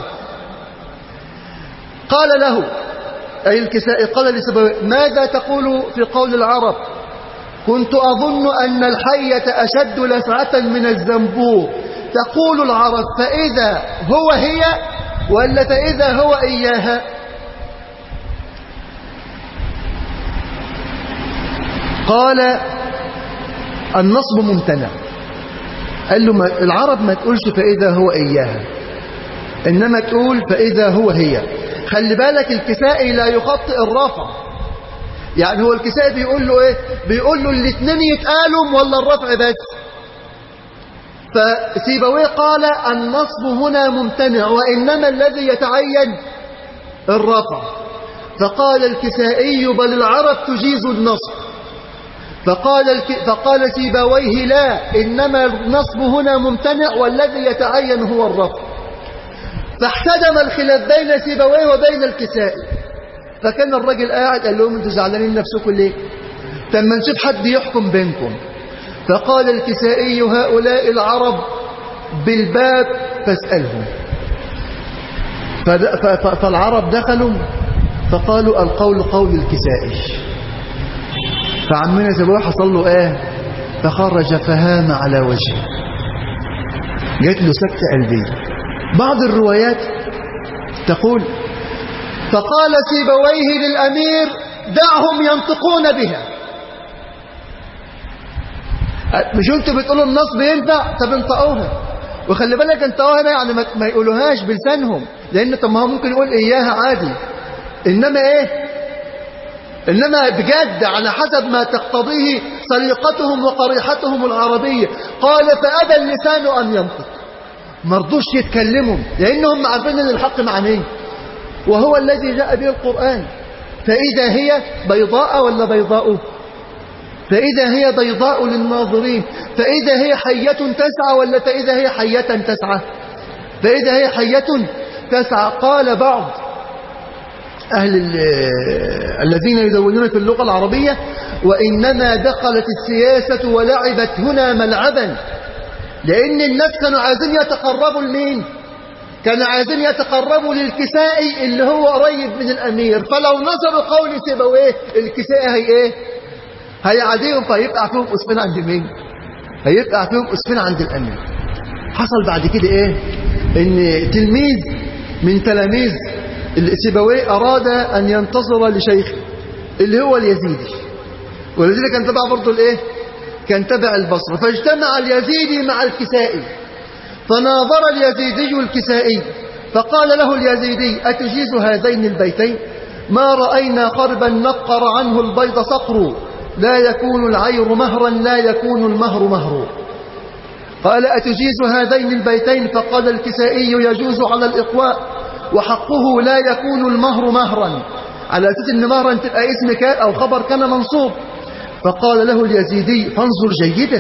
قال له أي الكسائي قال لسيبويه ماذا تقول في قول العرب كنت أظن أن الحية أشد لسعة من الزنبور تقول العرب فإذا هو هي ولا فإذا هو إياها قال النصب ممتنع قال له ما العرب ما تقولش فإذا هو إياها إنما تقول فإذا هو هي خلي بالك الكسائي لا يخطئ الرفع يعني هو الكسائي بيقول له إيه بيقول له الاثنين يتقالوا ولا الرفع بس فسيبويه قال النصب هنا ممتنع وإنما الذي يتعين الرفع فقال الكسائي بل العرب تجيز النصب فقال, الك... فقال سيبويه لا إنما النصب هنا ممتنع والذي يتعين هو الرفع فاحتدم الخلاف بين سيبويه وبين الكسائي فكان الراجل قاعد قال لهم انتوا زعلانين نفسكم ليه طب ما نشوف حد يحكم بينكم فقال الكسائي هؤلاء العرب بالباب فاسألهم فالعرب دخلوا فقالوا القول قول الكسائي فعمنا زبوه حصل له ايه فخرج فهام على وجهه جات له سكتة قلبية بعض الروايات تقول فقال سيبويه للأمير دعهم ينطقون بها مش انتوا بتقولوا النصب ينفع طب انطقوها وخلي بالك انطقوها هنا يعني ما يقولوهاش بلسانهم لان طب ما هو ممكن يقول اياها عادي انما ايه انما بجد على حسب ما تقتضيه سليقتهم وقريحتهم العربية قال فأبى اللسان أن ينطق مرضوش يتكلموا لأنهم عارفين ان الحق معنيه وهو الذي جاء به القرآن فإذا هي بيضاء ولا بيضاء فإذا هي بيضاء للناظرين فإذا هي حية تسعى ولا فإذا هي حية تسعى فإذا هي حية تسعى قال بعض أهل الذين يدونون في اللغة العربية وإنما دخلت السياسة ولعبت هنا ملعبا لأن الناس كانوا عايزين يتقربوا لمين كانوا عايزين يتقربوا للكسائي اللي هو قريب من الأمير فلو نظروا قول سيبويه الكسائي هي إيه هيعديهم فيبقى فيهم أسفين عند مين هيبقى فيهم أسفين عند الأمير حصل بعد كده إيه إن تلميذ من تلاميذ سيبويه أراد أن ينتصر لشيخه اللي هو اليزيدي واليزيدي كان تبع برضه الإيه كان تبع البصرة فاجتمع اليزيدي مع الكسائي فناظر اليزيدي الكسائي فقال له اليزيدي أتجيز هذين البيتين ما رأينا خربا نقر عنه البيض صقر لا يكون العير مهرا لا يكون المهر مهر قال أتجيز هذين البيتين فقال الكسائي يجوز على الإقواء وحقه لا يكون المهر مهرا على أساس أن مهرا تبقى اسم كان أو خبر كان منصوب فقال له اليزيدي فانظر جيدا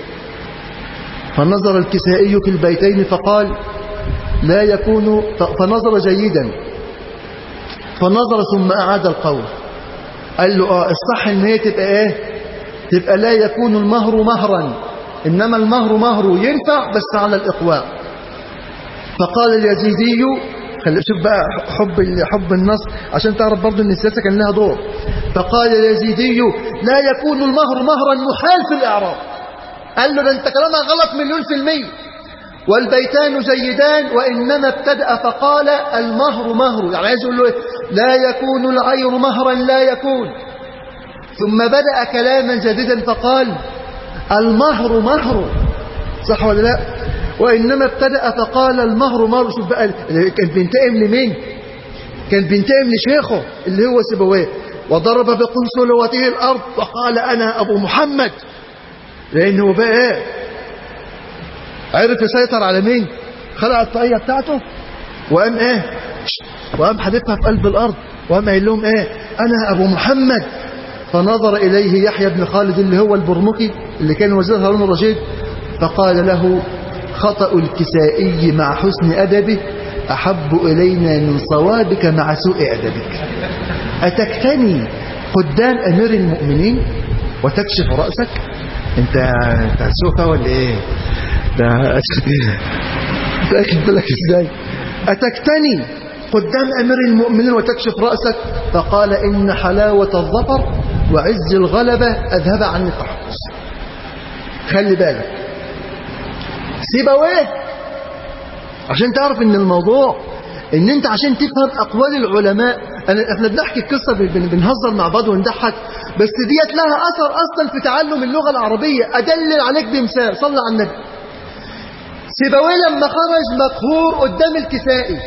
فنظر الكسائي في البيتين فقال لا يكون فنظر جيدا فنظر ثم أعاد القول قال له اه الصح ان هي تبقى ايه تبقى لا يكون المهر مهرا إنما المهر مهر ينفع بس على الإقواء فقال اليزيدي خلي شوف بقى حب حب النص عشان تعرف برضه ان السياسه كان لها دور فقال اليزيدي لا يكون المهر مهرا محال في الاعراب قال له ده انت كلامك غلط مليون في المية والبيتان جيدان وإنما ابتدأ فقال المهر مهر يعني عايز يقول له إيه؟ لا يكون العير مهرا لا يكون ثم بدأ كلاما جديدا فقال المهر مهر صح ولا لا وإنما ابتدأ فقال المهر مهر شوف بقى كان بينتقم لمين كان بينتقم لشيخه اللي هو سيبويه وضرب بقنصلوته الأرض وقال أنا أبو محمد لأنه بقى إيه عرف يسيطر على مين خلع الطاقية بتاعته وقام إيه وقام حدفها في قلب الأرض وقام قايل لهم إيه أنا أبو محمد فنظر إليه يحيى بن خالد اللي هو البرمكي اللي كان وزير هارون الرشيد فقال له خطأ الكسائي مع حسن أدبه أحب إلينا من صوابك مع سوء أدبك أتكتني قدام أمير المؤمنين وتكشف رأسك انت انت سوفة ولا ايه ده تأكد بالك ازاي أتكتني قدام أمير المؤمنين وتكشف رأسك فقال إن حلاوة الظفر وعز الغلبة أذهب عني التحفظ خلي بالك سيبويه عشان تعرف ان الموضوع ان انت عشان تفهم اقوال العلماء أنا احنا بنحكي القصه بن- بنهزر مع بعض ونضحك بس ديت لها اثر اصلا في تعلم اللغه العربيه ادلل عليك بمثال صلى على النبي سيبويه لما خرج مقهور قدام الكسائي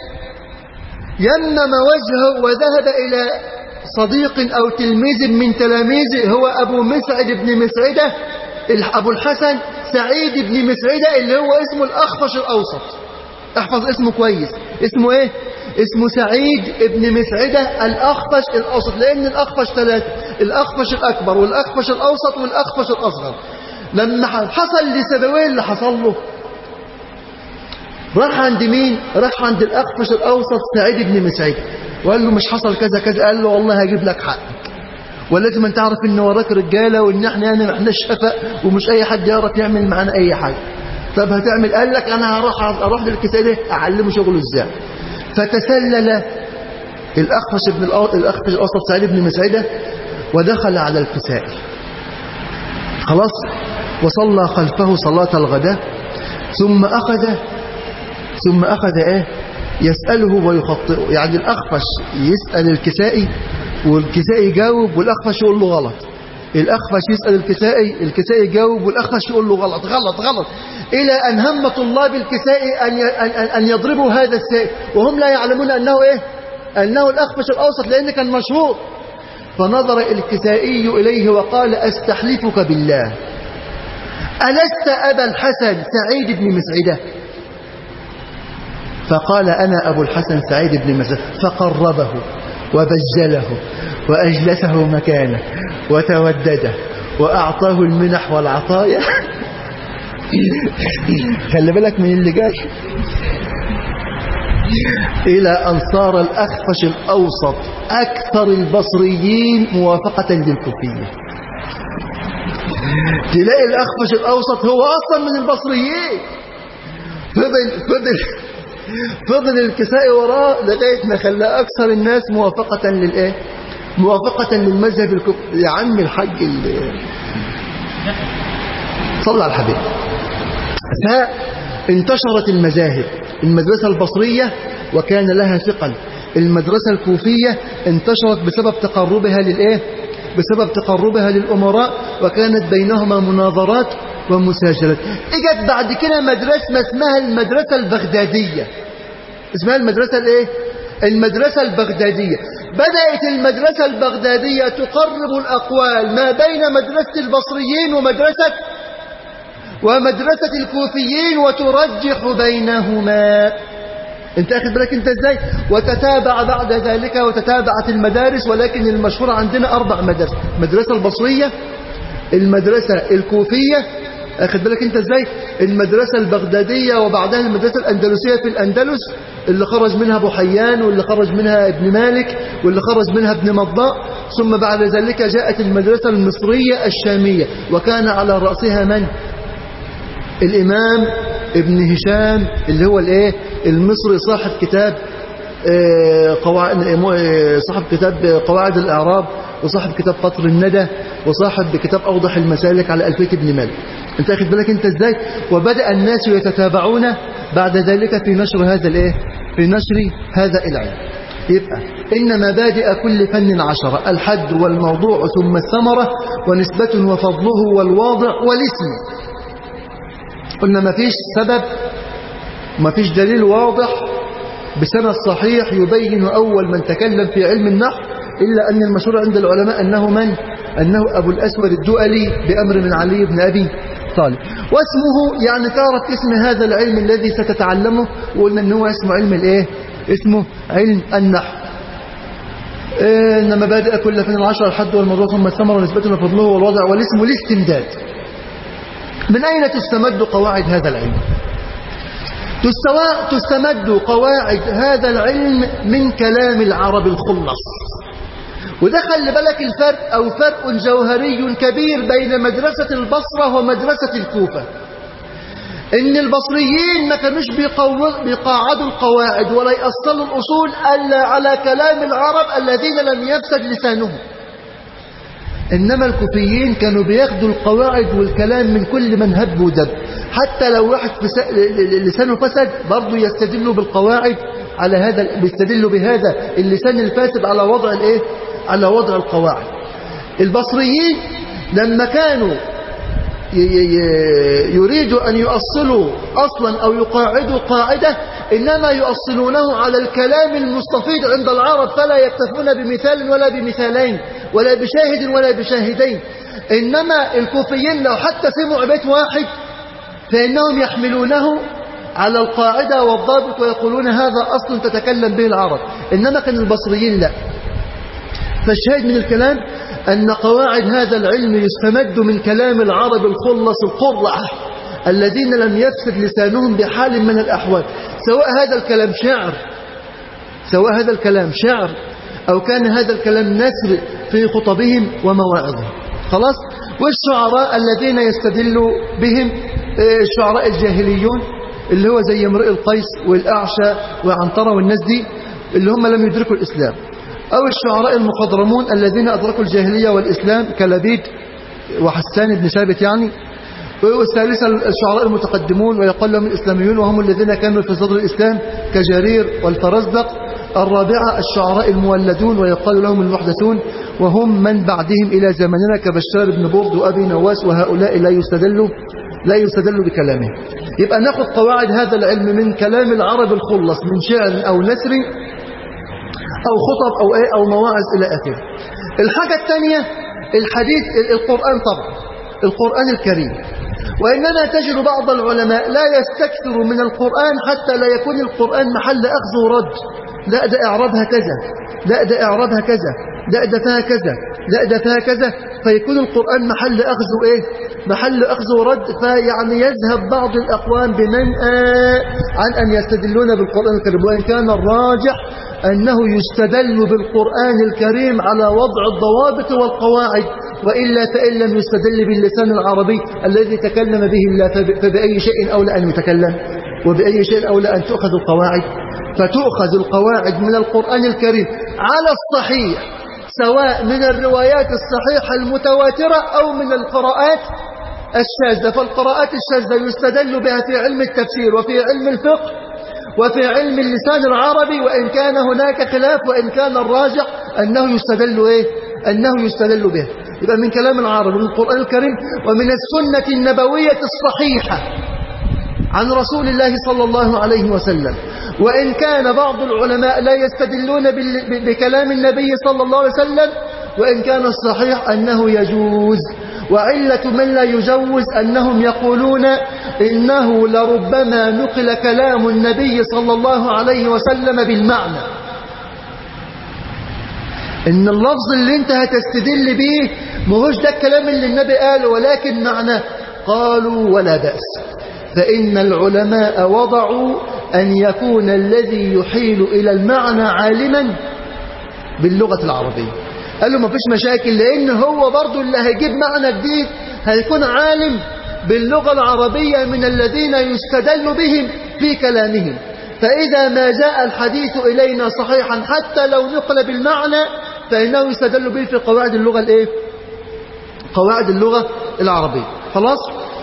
يمم وجهه وذهب الى صديق او تلميذ من تلاميذه هو ابو مسعد بن مسعده الح- ابو الحسن سعيد بن مسعده اللي هو اسمه الاخفش الاوسط احفظ اسمه كويس اسمه ايه اسمه سعيد ابن مسعدة الأخفش الأوسط لأن الأخفش ثلاثة الأخفش الأكبر والأخفش الأوسط والأخفش الأصغر لما حصل لسبويه اللي حصل له راح عند مين راح عند الأخفش الأوسط سعيد بن مسعدة وقال له مش حصل كذا كذا قال له والله هجيب لك حقك ولازم انت تعرف ان وراك رجاله وان احنا يعني ما احناش شفق ومش اي حد يعرف يعمل معانا اي حاجه طب هتعمل قال لك انا هروح اروح للكسائي ده اعلمه شغله ازاي فتسلل الاخفش ابن الأو- الاخفش الاوسط سعيد بن مسعده ودخل على الكسائي خلاص وصلى خلفه صلاه الغداء ثم اخذ ثم اخذ ايه يساله ويخطئه يعني الاخفش يسال الكسائي والكسائي يجاوب والاخفش يقول له غلط الأخفش يسأل الكسائي الكسائي يجاوب والأخفش يقول له غلط غلط غلط إلى أن هم طلاب الكسائي أن ي- أن أن- أن يضربوا هذا السائل وهم لا يعلمون أنه إيه أنه الأخفش الأوسط لأن كان مشهور فنظر الكسائي إليه وقال أستحلفك بالله ألست أبا الحسن سعيد بن مسعدة فقال أنا أبو الحسن سعيد بن مسعدة فقربه وبجله وأجلسه مكانه وتودده وأعطاه المنح والعطايا خلي بالك من اللي جاي إلى أن صار الأخفش الأوسط أكثر البصريين موافقة للكوفية تلاقي الأخفش الأوسط هو أصلا من البصريين فضل فضل فضل الكسائي وراه لغاية ما خلى أكثر الناس موافقة للإيه؟ موافقة للمذهب الكفر يا عم الحاج ال- صلى على الحبيب فانتشرت المذاهب المدرسة البصرية وكان لها ثقل المدرسة الكوفية انتشرت بسبب تقربها للإيه؟ بسبب تقربها للأمراء وكانت بينهما مناظرات ومساجلات اجت بعد كده مدرسة اسمها المدرسة البغدادية اسمها المدرسة الايه المدرسة البغدادية بدأت المدرسة البغدادية تقرب الأقوال ما بين مدرسة البصريين ومدرسة ومدرسة الكوفيين وترجح بينهما انت اخد بالك انت ازاي وتتابع بعد ذلك وتتابعت المدارس ولكن المشهور عندنا اربع مدارس المدرسة البصرية المدرسة الكوفية اخد بالك انت ازاي المدرسة البغدادية وبعدها المدرسة الاندلسية في الاندلس اللي خرج منها ابو حيان واللي خرج منها ابن مالك واللي خرج منها ابن مضاء ثم بعد ذلك جاءت المدرسة المصرية الشامية وكان على رأسها من الإمام ابن هشام اللي هو الايه المصري صاحب كتاب آه، قواعد آه، صاحب كتاب قواعد الإعراب وصاحب كتاب قطر الندى وصاحب كتاب أوضح المسالك على ألفية ابن مالك انت اخد بالك انت ازاي وبدأ الناس يتتابعون بعد ذلك في نشر هذا الايه في نشر هذا العلم يبقى إن مبادئ كل فن عشرة الحد والموضوع ثم الثمرة ونسبة وفضله والواضع والاسم قلنا ما فيش سبب ما فيش دليل واضح بسند صحيح يبين أول من تكلم في علم النحو إلا أن المشهور عند العلماء أنه من؟ أنه أبو الأسود الدؤلي بأمر من علي بن أبي طالب واسمه يعني تعرف اسم هذا العلم الذي ستتعلمه وقلنا أنه اسمه علم الإيه؟ اسمه علم النحو إيه إن مبادئ كل فن العشر الحد والموضوع ثم الثمر ونسبته وفضله والوضع والاسم والاستمداد من أين تستمد قواعد هذا العلم تستوى تستمد قواعد هذا العلم من كلام العرب الخلص وده خلي بالك الفرق أو فرق جوهري كبير بين مدرسة البصرة ومدرسة الكوفة إن البصريين ما كانوش بيقو- بيقاعدوا القواعد ولا يأصلوا الأصول ألا على كلام العرب الذين لم يفسد لسانهم إنما الكوفيين كانوا بياخدوا القواعد والكلام من كل من هب ودب حتى لو واحد فس- لسانه فسد برضه يستدلوا بالقواعد على هذا بيستدلوا بهذا اللسان الفاسد على وضع الايه على وضع القواعد البصريين لما كانوا ي- ي- يريدوا أن يؤصلوا أصلا أو يقاعدوا قاعدة إنما يؤصلونه على الكلام المستفيض عند العرب فلا يكتفون بمثال ولا بمثالين ولا بشاهد ولا بشاهدين إنما الكوفيين لو حتى سمعوا بيت واحد فإنهم يحملونه على القاعدة والضابط ويقولون هذا أصل تتكلم به العرب إنما كان البصريين لا فالشاهد من الكلام أن قواعد هذا العلم يستمد من كلام العرب الخلص القرع الذين لم يفسد لسانهم بحال من الأحوال سواء هذا الكلام شعر سواء هذا الكلام شعر أو كان هذا الكلام نثر في خطبهم ومواعظهم خلاص والشعراء الذين يستدل بهم آه، الشعراء الجاهليون اللي هو زي امرئ القيس والأعشى وعنترة والناس دي اللي هم لم يدركوا الإسلام أو الشعراء المخضرمون الذين أدركوا الجاهلية والإسلام كلبيد وحسان بن ثابت يعني والثالثة الشعراء المتقدمون ويقال لهم الإسلاميون وهم الذين كانوا في صدر الإسلام كجرير والفرزدق الرابعة الشعراء المولدون ويقال لهم المحدثون وهم من بعدهم إلى زمننا كبشار بن برد وأبي نواس وهؤلاء لا يستدلوا لا يستدل بكلامهم يبقى ناخذ قواعد هذا العلم من كلام العرب الخلص من شعر أو نثر أو خطب أو إيه أو مواعظ إلى آخره الحاجة الثانية الحديث القرآن طبعا القرآن الكريم وإنما تجد بعض العلماء لا يستكثر من القرآن حتى لا يكون القرآن محل أخذ ورد لا ده إعرابها كذا لا ده إعرابها كذا لا ده فيها كذا لا ده فيها كذا فيكون القرآن محل أخذ إيه محل أخذ ورد فيعني يذهب بعض الأقوام بمنأى عن أن يستدلون بالقرآن الكريم وإن كان الراجح أنه يستدل بالقرآن الكريم على وضع الضوابط والقواعد وإلا فإن لم يستدل باللسان العربي الذي تكلم به الله فب- فبأي شيء أولى أن يتكلم وبأي شيء أولى أن تؤخذ القواعد فتؤخذ القواعد من القرآن الكريم على الصحيح سواء من الروايات الصحيحة المتواترة أو من القراءات الشاذة فالقراءات الشاذة يستدل بها في علم التفسير وفي علم الفقه وفي علم اللسان العربي وإن كان هناك خلاف وإن كان الراجح أنه يستدل إيه؟ أنه يستدل به يبقى من كلام العرب من القرآن الكريم ومن السنة النبوية الصحيحة عن رسول الله صلى الله عليه وسلم وإن كان بعض العلماء لا يستدلون بال- ب- بكلام النبي صلى الله عليه وسلم وإن كان الصحيح أنه يجوز وعلة من لا يجوز أنهم يقولون إنه لربما نقل كلام النبي صلى الله عليه وسلم بالمعنى إن اللفظ اللي انت هتستدل به مهوش ده الكلام اللي النبي قاله ولكن معناه قالوا ولا بأس فإن العلماء وضعوا أن يكون الذي يحيل إلى المعنى عالما باللغة العربية قال له ما فيش مشاكل لأن هو برضو اللي هيجيب معنى جديد هيكون عالم باللغة العربية من الذين يستدل بهم في كلامهم فإذا ما جاء الحديث إلينا صحيحا حتى لو نقل بالمعنى فإنه يستدل به في قواعد اللغة الإيه؟ قواعد اللغة العربية خلاص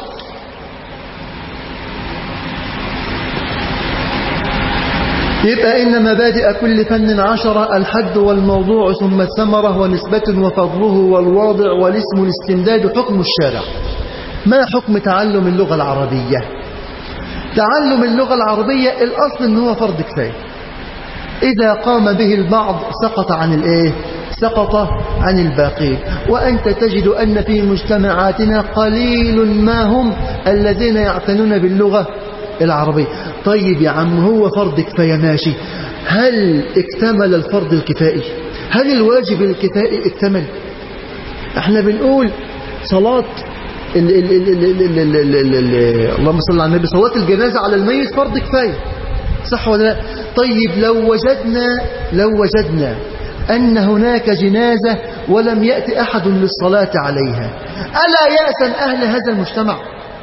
يبقى إن مبادئ كل فن عشرة الحد والموضوع ثم الثمرة ونسبة وفضله والواضع والاسم الاستمداد حكم الشارع ما حكم تعلم اللغة العربية تعلم اللغة العربية الأصل أنه فرض كفاية إذا قام به البعض سقط عن الإيه سقط عن الباقين وأنت تجد أن في مجتمعاتنا قليل ما هم الذين يعتنون باللغة العربية طيب يا عم هو فرض كفاية ماشي هل اكتمل الفرض الكفائي هل الواجب الكفائي اكتمل احنا بنقول صلاة ال ال ال ال ال ال ال ال ال اللهم صل على النبي صلاة الجنازة على الميت فرض كفاية صح ولا لا طيب لو وجدنا لو وجدنا أن هناك جنازة ولم يأتي أحد للصلاة عليها ألا يأسم أهل هذا المجتمع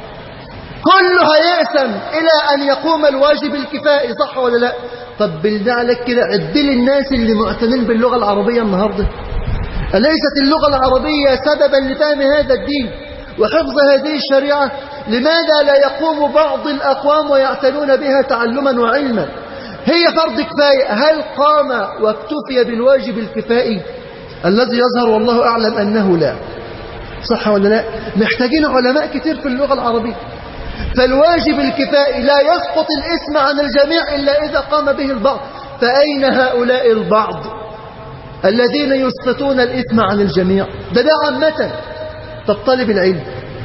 كلها يأسم إلى أن يقوم الواجب الكفائي صح ولا لا طب بالله عليك كده عدل الناس اللي معتنين باللغة العربية النهاردة أليست اللغة العربية سببا لفهم هذا الدين وحفظ هذه الشريعة لماذا لا يقوم بعض الأقوام ويعتنون بها تعلما وعلما هي فرض كفاية هل قام واكتفي بالواجب الكفائي الذي يظهر والله أعلم أنه لا صح ولا لا محتاجين علماء كتير في اللغة العربية فالواجب الكفائي لا يسقط الاسم عن الجميع إلا إذا قام به البعض فأين هؤلاء البعض الذين يسقطون الاسم عن الجميع ده ده عامة طب طالب العلم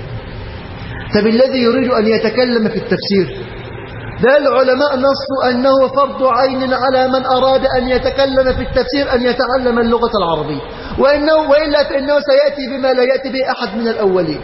طب الذي يريد أن يتكلم في التفسير ده العلماء نصوا أنه فرض عين على من أراد أن يتكلم في التفسير أن يتعلم اللغة العربية وإنه وإلا فإنه سيأتي بما لا يأتي به أحد من الأولين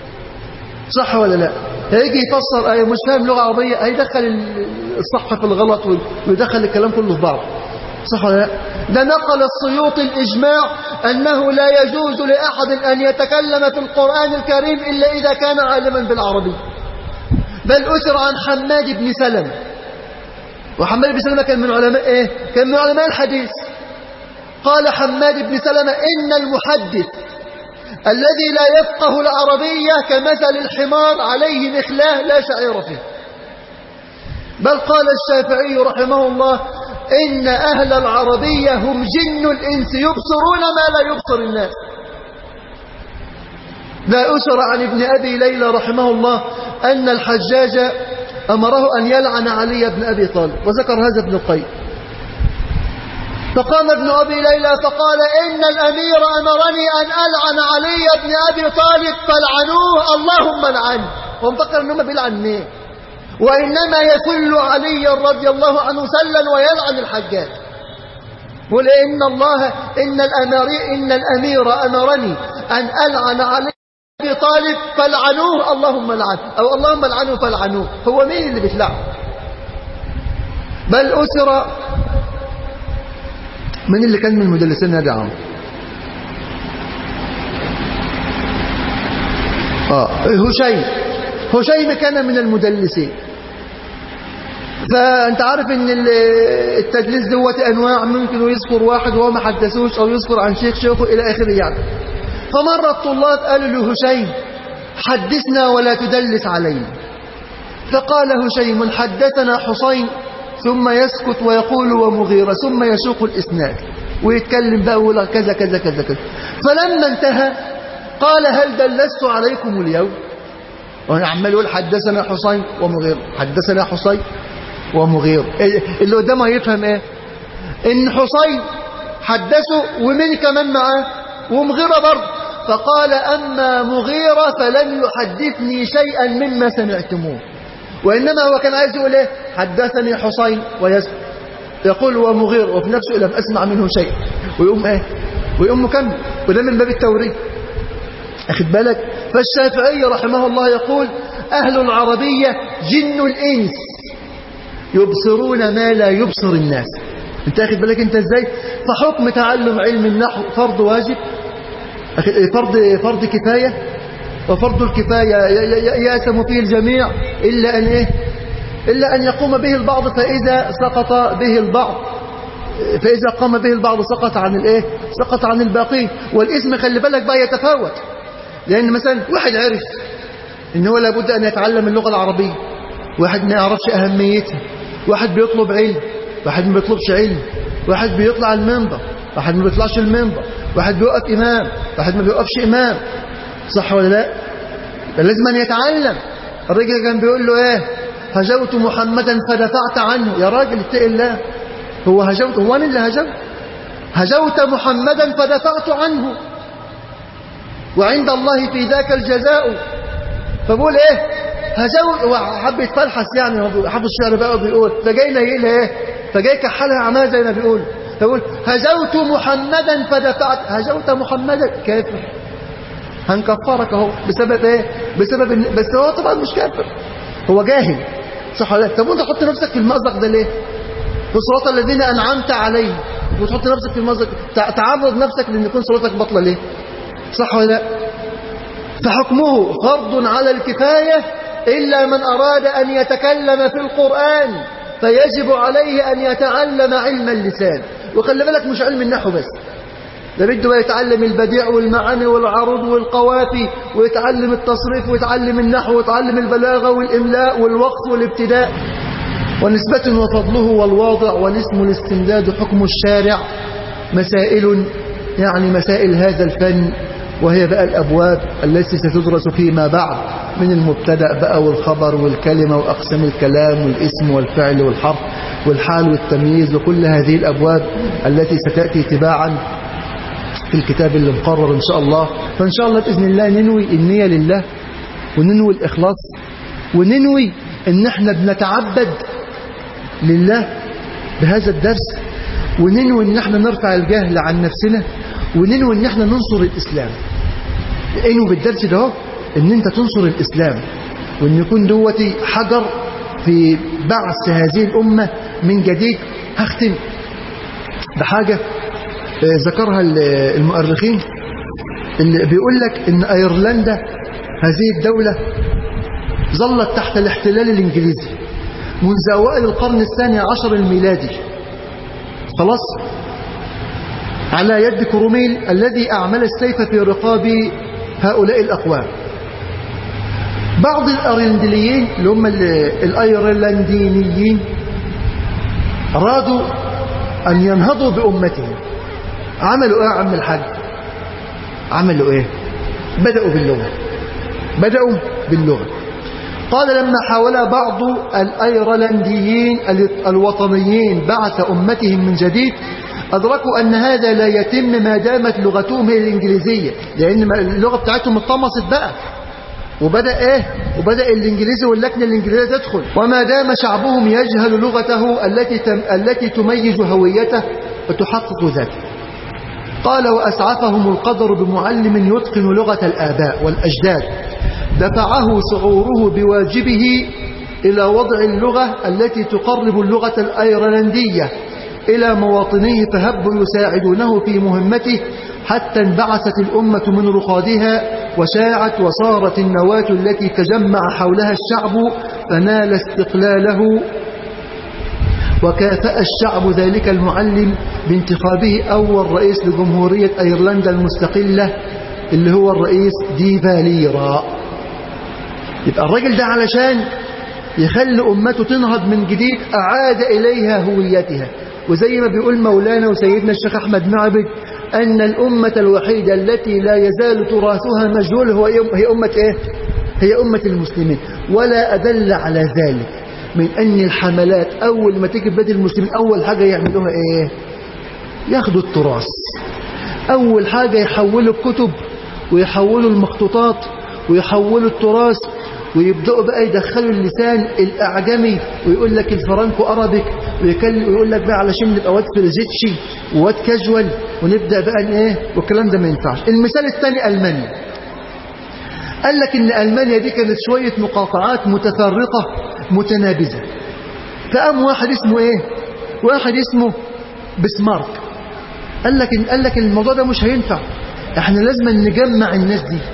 صح ولا لا هيجي يفسر آية مش فاهم لغة عربية هيدخل الصح في الغلط ويدخل الكلام كله في بعض صح ولا لا ده نقل السيوط الإجماع أنه لا يجوز لأحد أن يتكلم في القرآن الكريم إلا إذا كان عالما بالعربية بل أثر عن حماد بن سلم وحماد بن سلمة كان من علماء إيه؟ كان من علماء الحديث قال حماد بن سلمة إن المحدث الذي لا يفقه العربية كمثل الحمار عليه مخلاه لا شعير فيه بل قال الشافعي رحمه الله إن أهل العربية هم جن الإنس يبصرون ما لا يبصر الناس لا أسر عن ابن أبي ليلى رحمه الله أن الحجاج أمره أن يلعن علي بن أبي طالب وذكر هذا ابن القيم فقام ابن أبي ليلى فقال إن الأمير أمرني أن ألعن علي بن أبي طالب فلعنوه اللهم لعنه هو مفكر أنهم بيلعن مين وإنما يكل علي رضي الله عنه سلا ويلعن الحجاج قل إن الله إن الأمير إن الأمير أمرني أن ألعن علي أبي طالب فلعنوه اللهم لعنه أو اللهم لعنه فلعنوه هو مين اللي بيتلعن بل أسر من اللي كان من المدلسين يا عم آه هشيم هشيم كان من المدلسين فانت عارف ان التدليس دوت انواع ممكن يذكر واحد وهو ما حدثوش او يذكر عن شيخ شيخه الى اخره يعني فمر الطلاب قالوا له هشيم حدثنا ولا تدلس علينا فقال هشيم حدثنا حسين ثم يسكت ويقول ومغيرة ثم يسوق الإسناد ويتكلم بقى ويقول كذا كذا كذا كذا فلما انتهى قال هل دلست عليكم اليوم وانا عمال يقول حدثنا حسين ومغير حدثنا حسين ومغير اللي قدامه يفهم ايه ان حسين حدثه ومين كمان معاه ومغيرة برضه فقال أما مغيرة فلم يحدثني شيئا مما سمعتموه وإنما هو كان عايز يقول إيه حدثني حسين ويسكت يقول ومغير وفي نفسه لم أسمع منه شيء ويقوم إيه ويقوم مكمل وده من باب التوريد أخذ بالك فالشافعي رحمه الله يقول أهل العربية جن الإنس يبصرون ما لا يبصر الناس انت أخذ بالك انت ازاي فحكم تعلم علم النحو فرض واجب فرض فرض كفاية وفرض الكفاية يأسم فيه الجميع إلا أن إيه إلا أن يقوم به البعض فإذا سقط به البعض فإذا قام به البعض سقط عن الإيه سقط عن الباقين والاسم خلي بالك بقى يتفاوت لأن مثلا واحد عرف إن هو لابد أن يتعلم اللغة العربية واحد ما يعرفش أهميتها واحد بيطلب علم واحد ما بيطلبش علم واحد بيطلع المنبر واحد ما بيطلعش المنبر واحد بيوقف إمام واحد ما بيوقفش إمام صح ولا لا لازم أن يتعلم الرجل كان بيقول له إيه هجوت محمدا فدفعت عنه يا راجل اتق الله هو هجوت هو أنا اللي هجوت هجوت محمدا فدفعت عنه وعند الله في ذاك الجزاء فبقول ايه هجوت وحب يتفلحس يعني حب الشعر بقى بيقول فجاي نايلها ايه فجاي كحلها عمال زي ما بيقول فبقول هجوت محمدا فدفعت هجوت محمدا كافر هنكفرك اهو بسبب ايه بسبب إن... بس هو طبعا مش كافر هو جاهل صح ولا لا طب وانت حط نفسك في المأزق ده ليه في صراط الذين انعمت عليهم وتحط نفسك في المأزق تعرض نفسك لان يكون صلاتك بطله ليه صح ولا لا فحكمه فرض على الكفاية إلا من أراد أن يتكلم في القرآن فيجب عليه أن يتعلم علم اللسان وخلي بالك مش علم النحو بس ده بده يتعلم البديع والمعاني والعروض والقوافي ويتعلم التصريف ويتعلم النحو ويتعلم البلاغة والإملاء والوقف والابتداء ونسبة وفضله والواضع والاسم الاستمداد حكم الشارع مسائل يعني مسائل هذا الفن وهي بقى الأبواب التي ستدرس فيما بعد من المبتدأ بقى والخبر والكلمة وأقسام الكلام والاسم والفعل والحرف والحال والتمييز وكل هذه الأبواب التي ستأتي تباعا في الكتاب اللي مقرر إن شاء الله فإن شاء الله بإذن الله ننوي النية لله وننوي الإخلاص وننوي إن احنا بنتعبد لله بهذا الدرس وننوي إن احنا نرفع الجهل عن نفسنا وننوي ان احنا ننصر الاسلام انه بالدرس ده ان انت تنصر الاسلام وان يكون دوتي حجر في بعث هذه الامه من جديد هختم بحاجه ذكرها المؤرخين اللي بيقول لك ان ايرلندا هذه الدوله ظلت تحت الاحتلال الانجليزي منذ اوائل القرن الثاني عشر الميلادي خلاص على يد كروميل الذي أعمل السيف في رقاب هؤلاء الأقوام بعض الأرندليين اللي هم الأيرلنديين أرادوا أن ينهضوا بأمتهم عملوا إيه عم الحاج عملوا إيه بدأوا باللغة بدأوا باللغة قال لما حاول بعض الأيرلنديين الوطنيين بعث أمتهم من جديد أدركوا أن هذا لا يتم ما دامت لغتهم هي الإنجليزية لأن اللغة بتاعتهم اتطمست بقى وبدأ إيه وبدأ الإنجليزي واللكنة الإنجليزية تدخل وما دام شعبهم يجهل لغته التي تم التي تميز هويته وتحقق ذاته قال وأسعفهم القدر بمعلم يتقن لغة الآباء والأجداد دفعه شعوره بواجبه إلى وضع اللغة التي تقرب اللغة الأيرلندية إلى مواطنيه فهبوا يساعدونه في مهمته حتى انبعثت الأمة من رقادها وشاعت وصارت النواة التي تجمع حولها الشعب فنال استقلاله وكافأ الشعب ذلك المعلم بانتخابه أول رئيس لجمهورية أيرلندا المستقلة اللي هو الرئيس ديفاليرا يبقى الراجل ده علشان يخلي أمته تنهض من جديد أعاد إليها هويتها وزي ما بيقول مولانا وسيدنا الشيخ أحمد معبد أن الأمة الوحيدة التي لا يزال تراثها مجهول هو هي أمة إيه؟ هي أمة المسلمين ولا أدل على ذلك من أن الحملات أول ما تيجي بلاد المسلمين أول حاجة يعملوها إيه ياخدوا التراث أول حاجة يحولوا الكتب ويحولوا المخطوطات ويحولوا التراث ويبدأوا بقى يدخلوا اللسان الأعجمي ويقول لك الفرنكو أرابيك ويقول لك بقى علشان نبقى واد فريزيتشي وواد كاجوال ونبدأ بقى ايه والكلام ده ما ينفعش المثال الثاني ألمانيا قال لك ان ألمانيا دي كانت شوية مقاطعات متفرقة متنابزة فقام واحد اسمه ايه واحد اسمه بسمارك قال لك قال لك الموضوع ده مش هينفع احنا لازم نجمع الناس دي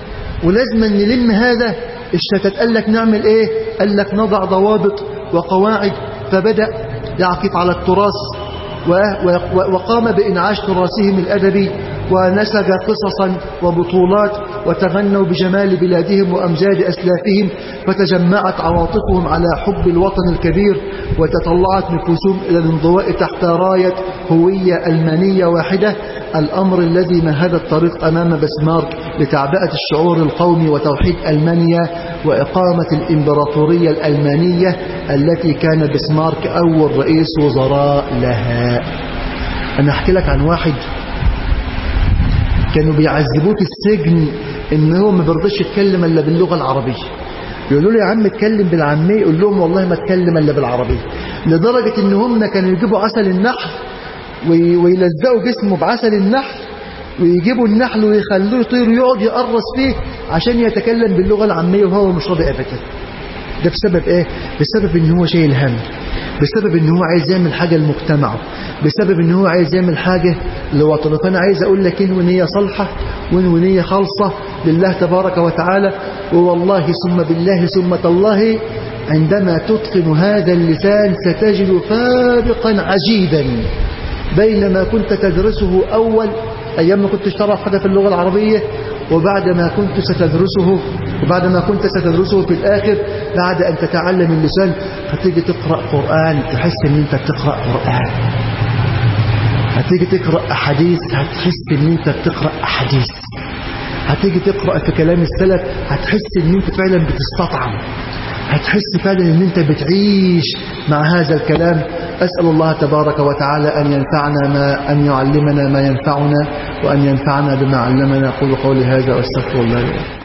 ولازم نلم هذا الشتات قال لك نعمل ايه قال لك نضع ضوابط وقواعد فبدأ يعكف على التراث وقام بإنعاش تراثهم الأدبي ونسج قصصا وبطولات وتغنوا بجمال بلادهم وأمجاد أسلافهم فتجمعت عواطفهم على حب الوطن الكبير وتطلعت نفوسهم إلى الانضواء تحت راية هوية ألمانية واحدة الأمر الذي مهد الطريق أمام بسمارك لتعبئة الشعور القومي وتوحيد ألمانيا وإقامة الإمبراطورية الألمانية التي كان بسمارك أول رئيس وزراء لها أنا أحكي لك عن واحد كانوا بيعذبوه في السجن إن هو ما بيرضاش يتكلم إلا باللغة العربية يقولوا له يا عم اتكلم بالعامية يقول لهم والله ما اتكلم إلا بالعربية لدرجة إن هم كانوا يجيبوا عسل النحل ويلزقوا جسمه بعسل النحل ويجيبوا النحل ويخلوه يطير ويقعد يقرص فيه عشان يتكلم باللغة العامية وهو مش راضي أبدا ده بسبب ايه بسبب ان هو شايل هم بسبب ان هو عايز يعمل حاجة لمجتمعه بسبب ان هو عايز يعمل حاجة لوطنه فانا عايز اقول لك ان ونية صالحة وان ونية خالصة لله تبارك وتعالى ووالله ثم بالله ثم تالله عندما تتقن هذا اللسان ستجد فارقا عجيبا بين ما كنت تدرسه أول أيام ما كنت تعرف حاجة في اللغة العربية وبعد ما كنت ستدرسه وبعد ما كنت ستدرسه في الآخر بعد أن تتعلم اللسان هتيجي تقرأ قرآن تحس أن أنت بتقرأ قرآن هتيجي تقرأ أحاديث هتحس أن أنت بتقرأ أحاديث هتيجي تقرأ في كلام السلف هتحس أن أنت فعلا بتستطعم هتحس فعلا أن أنت بتعيش مع هذا الكلام أسأل الله تبارك وتعالى أن ينفعنا ما أن يعلمنا ما ينفعنا وأن ينفعنا بما علمنا أقول قولي هذا وأستغفر الله لي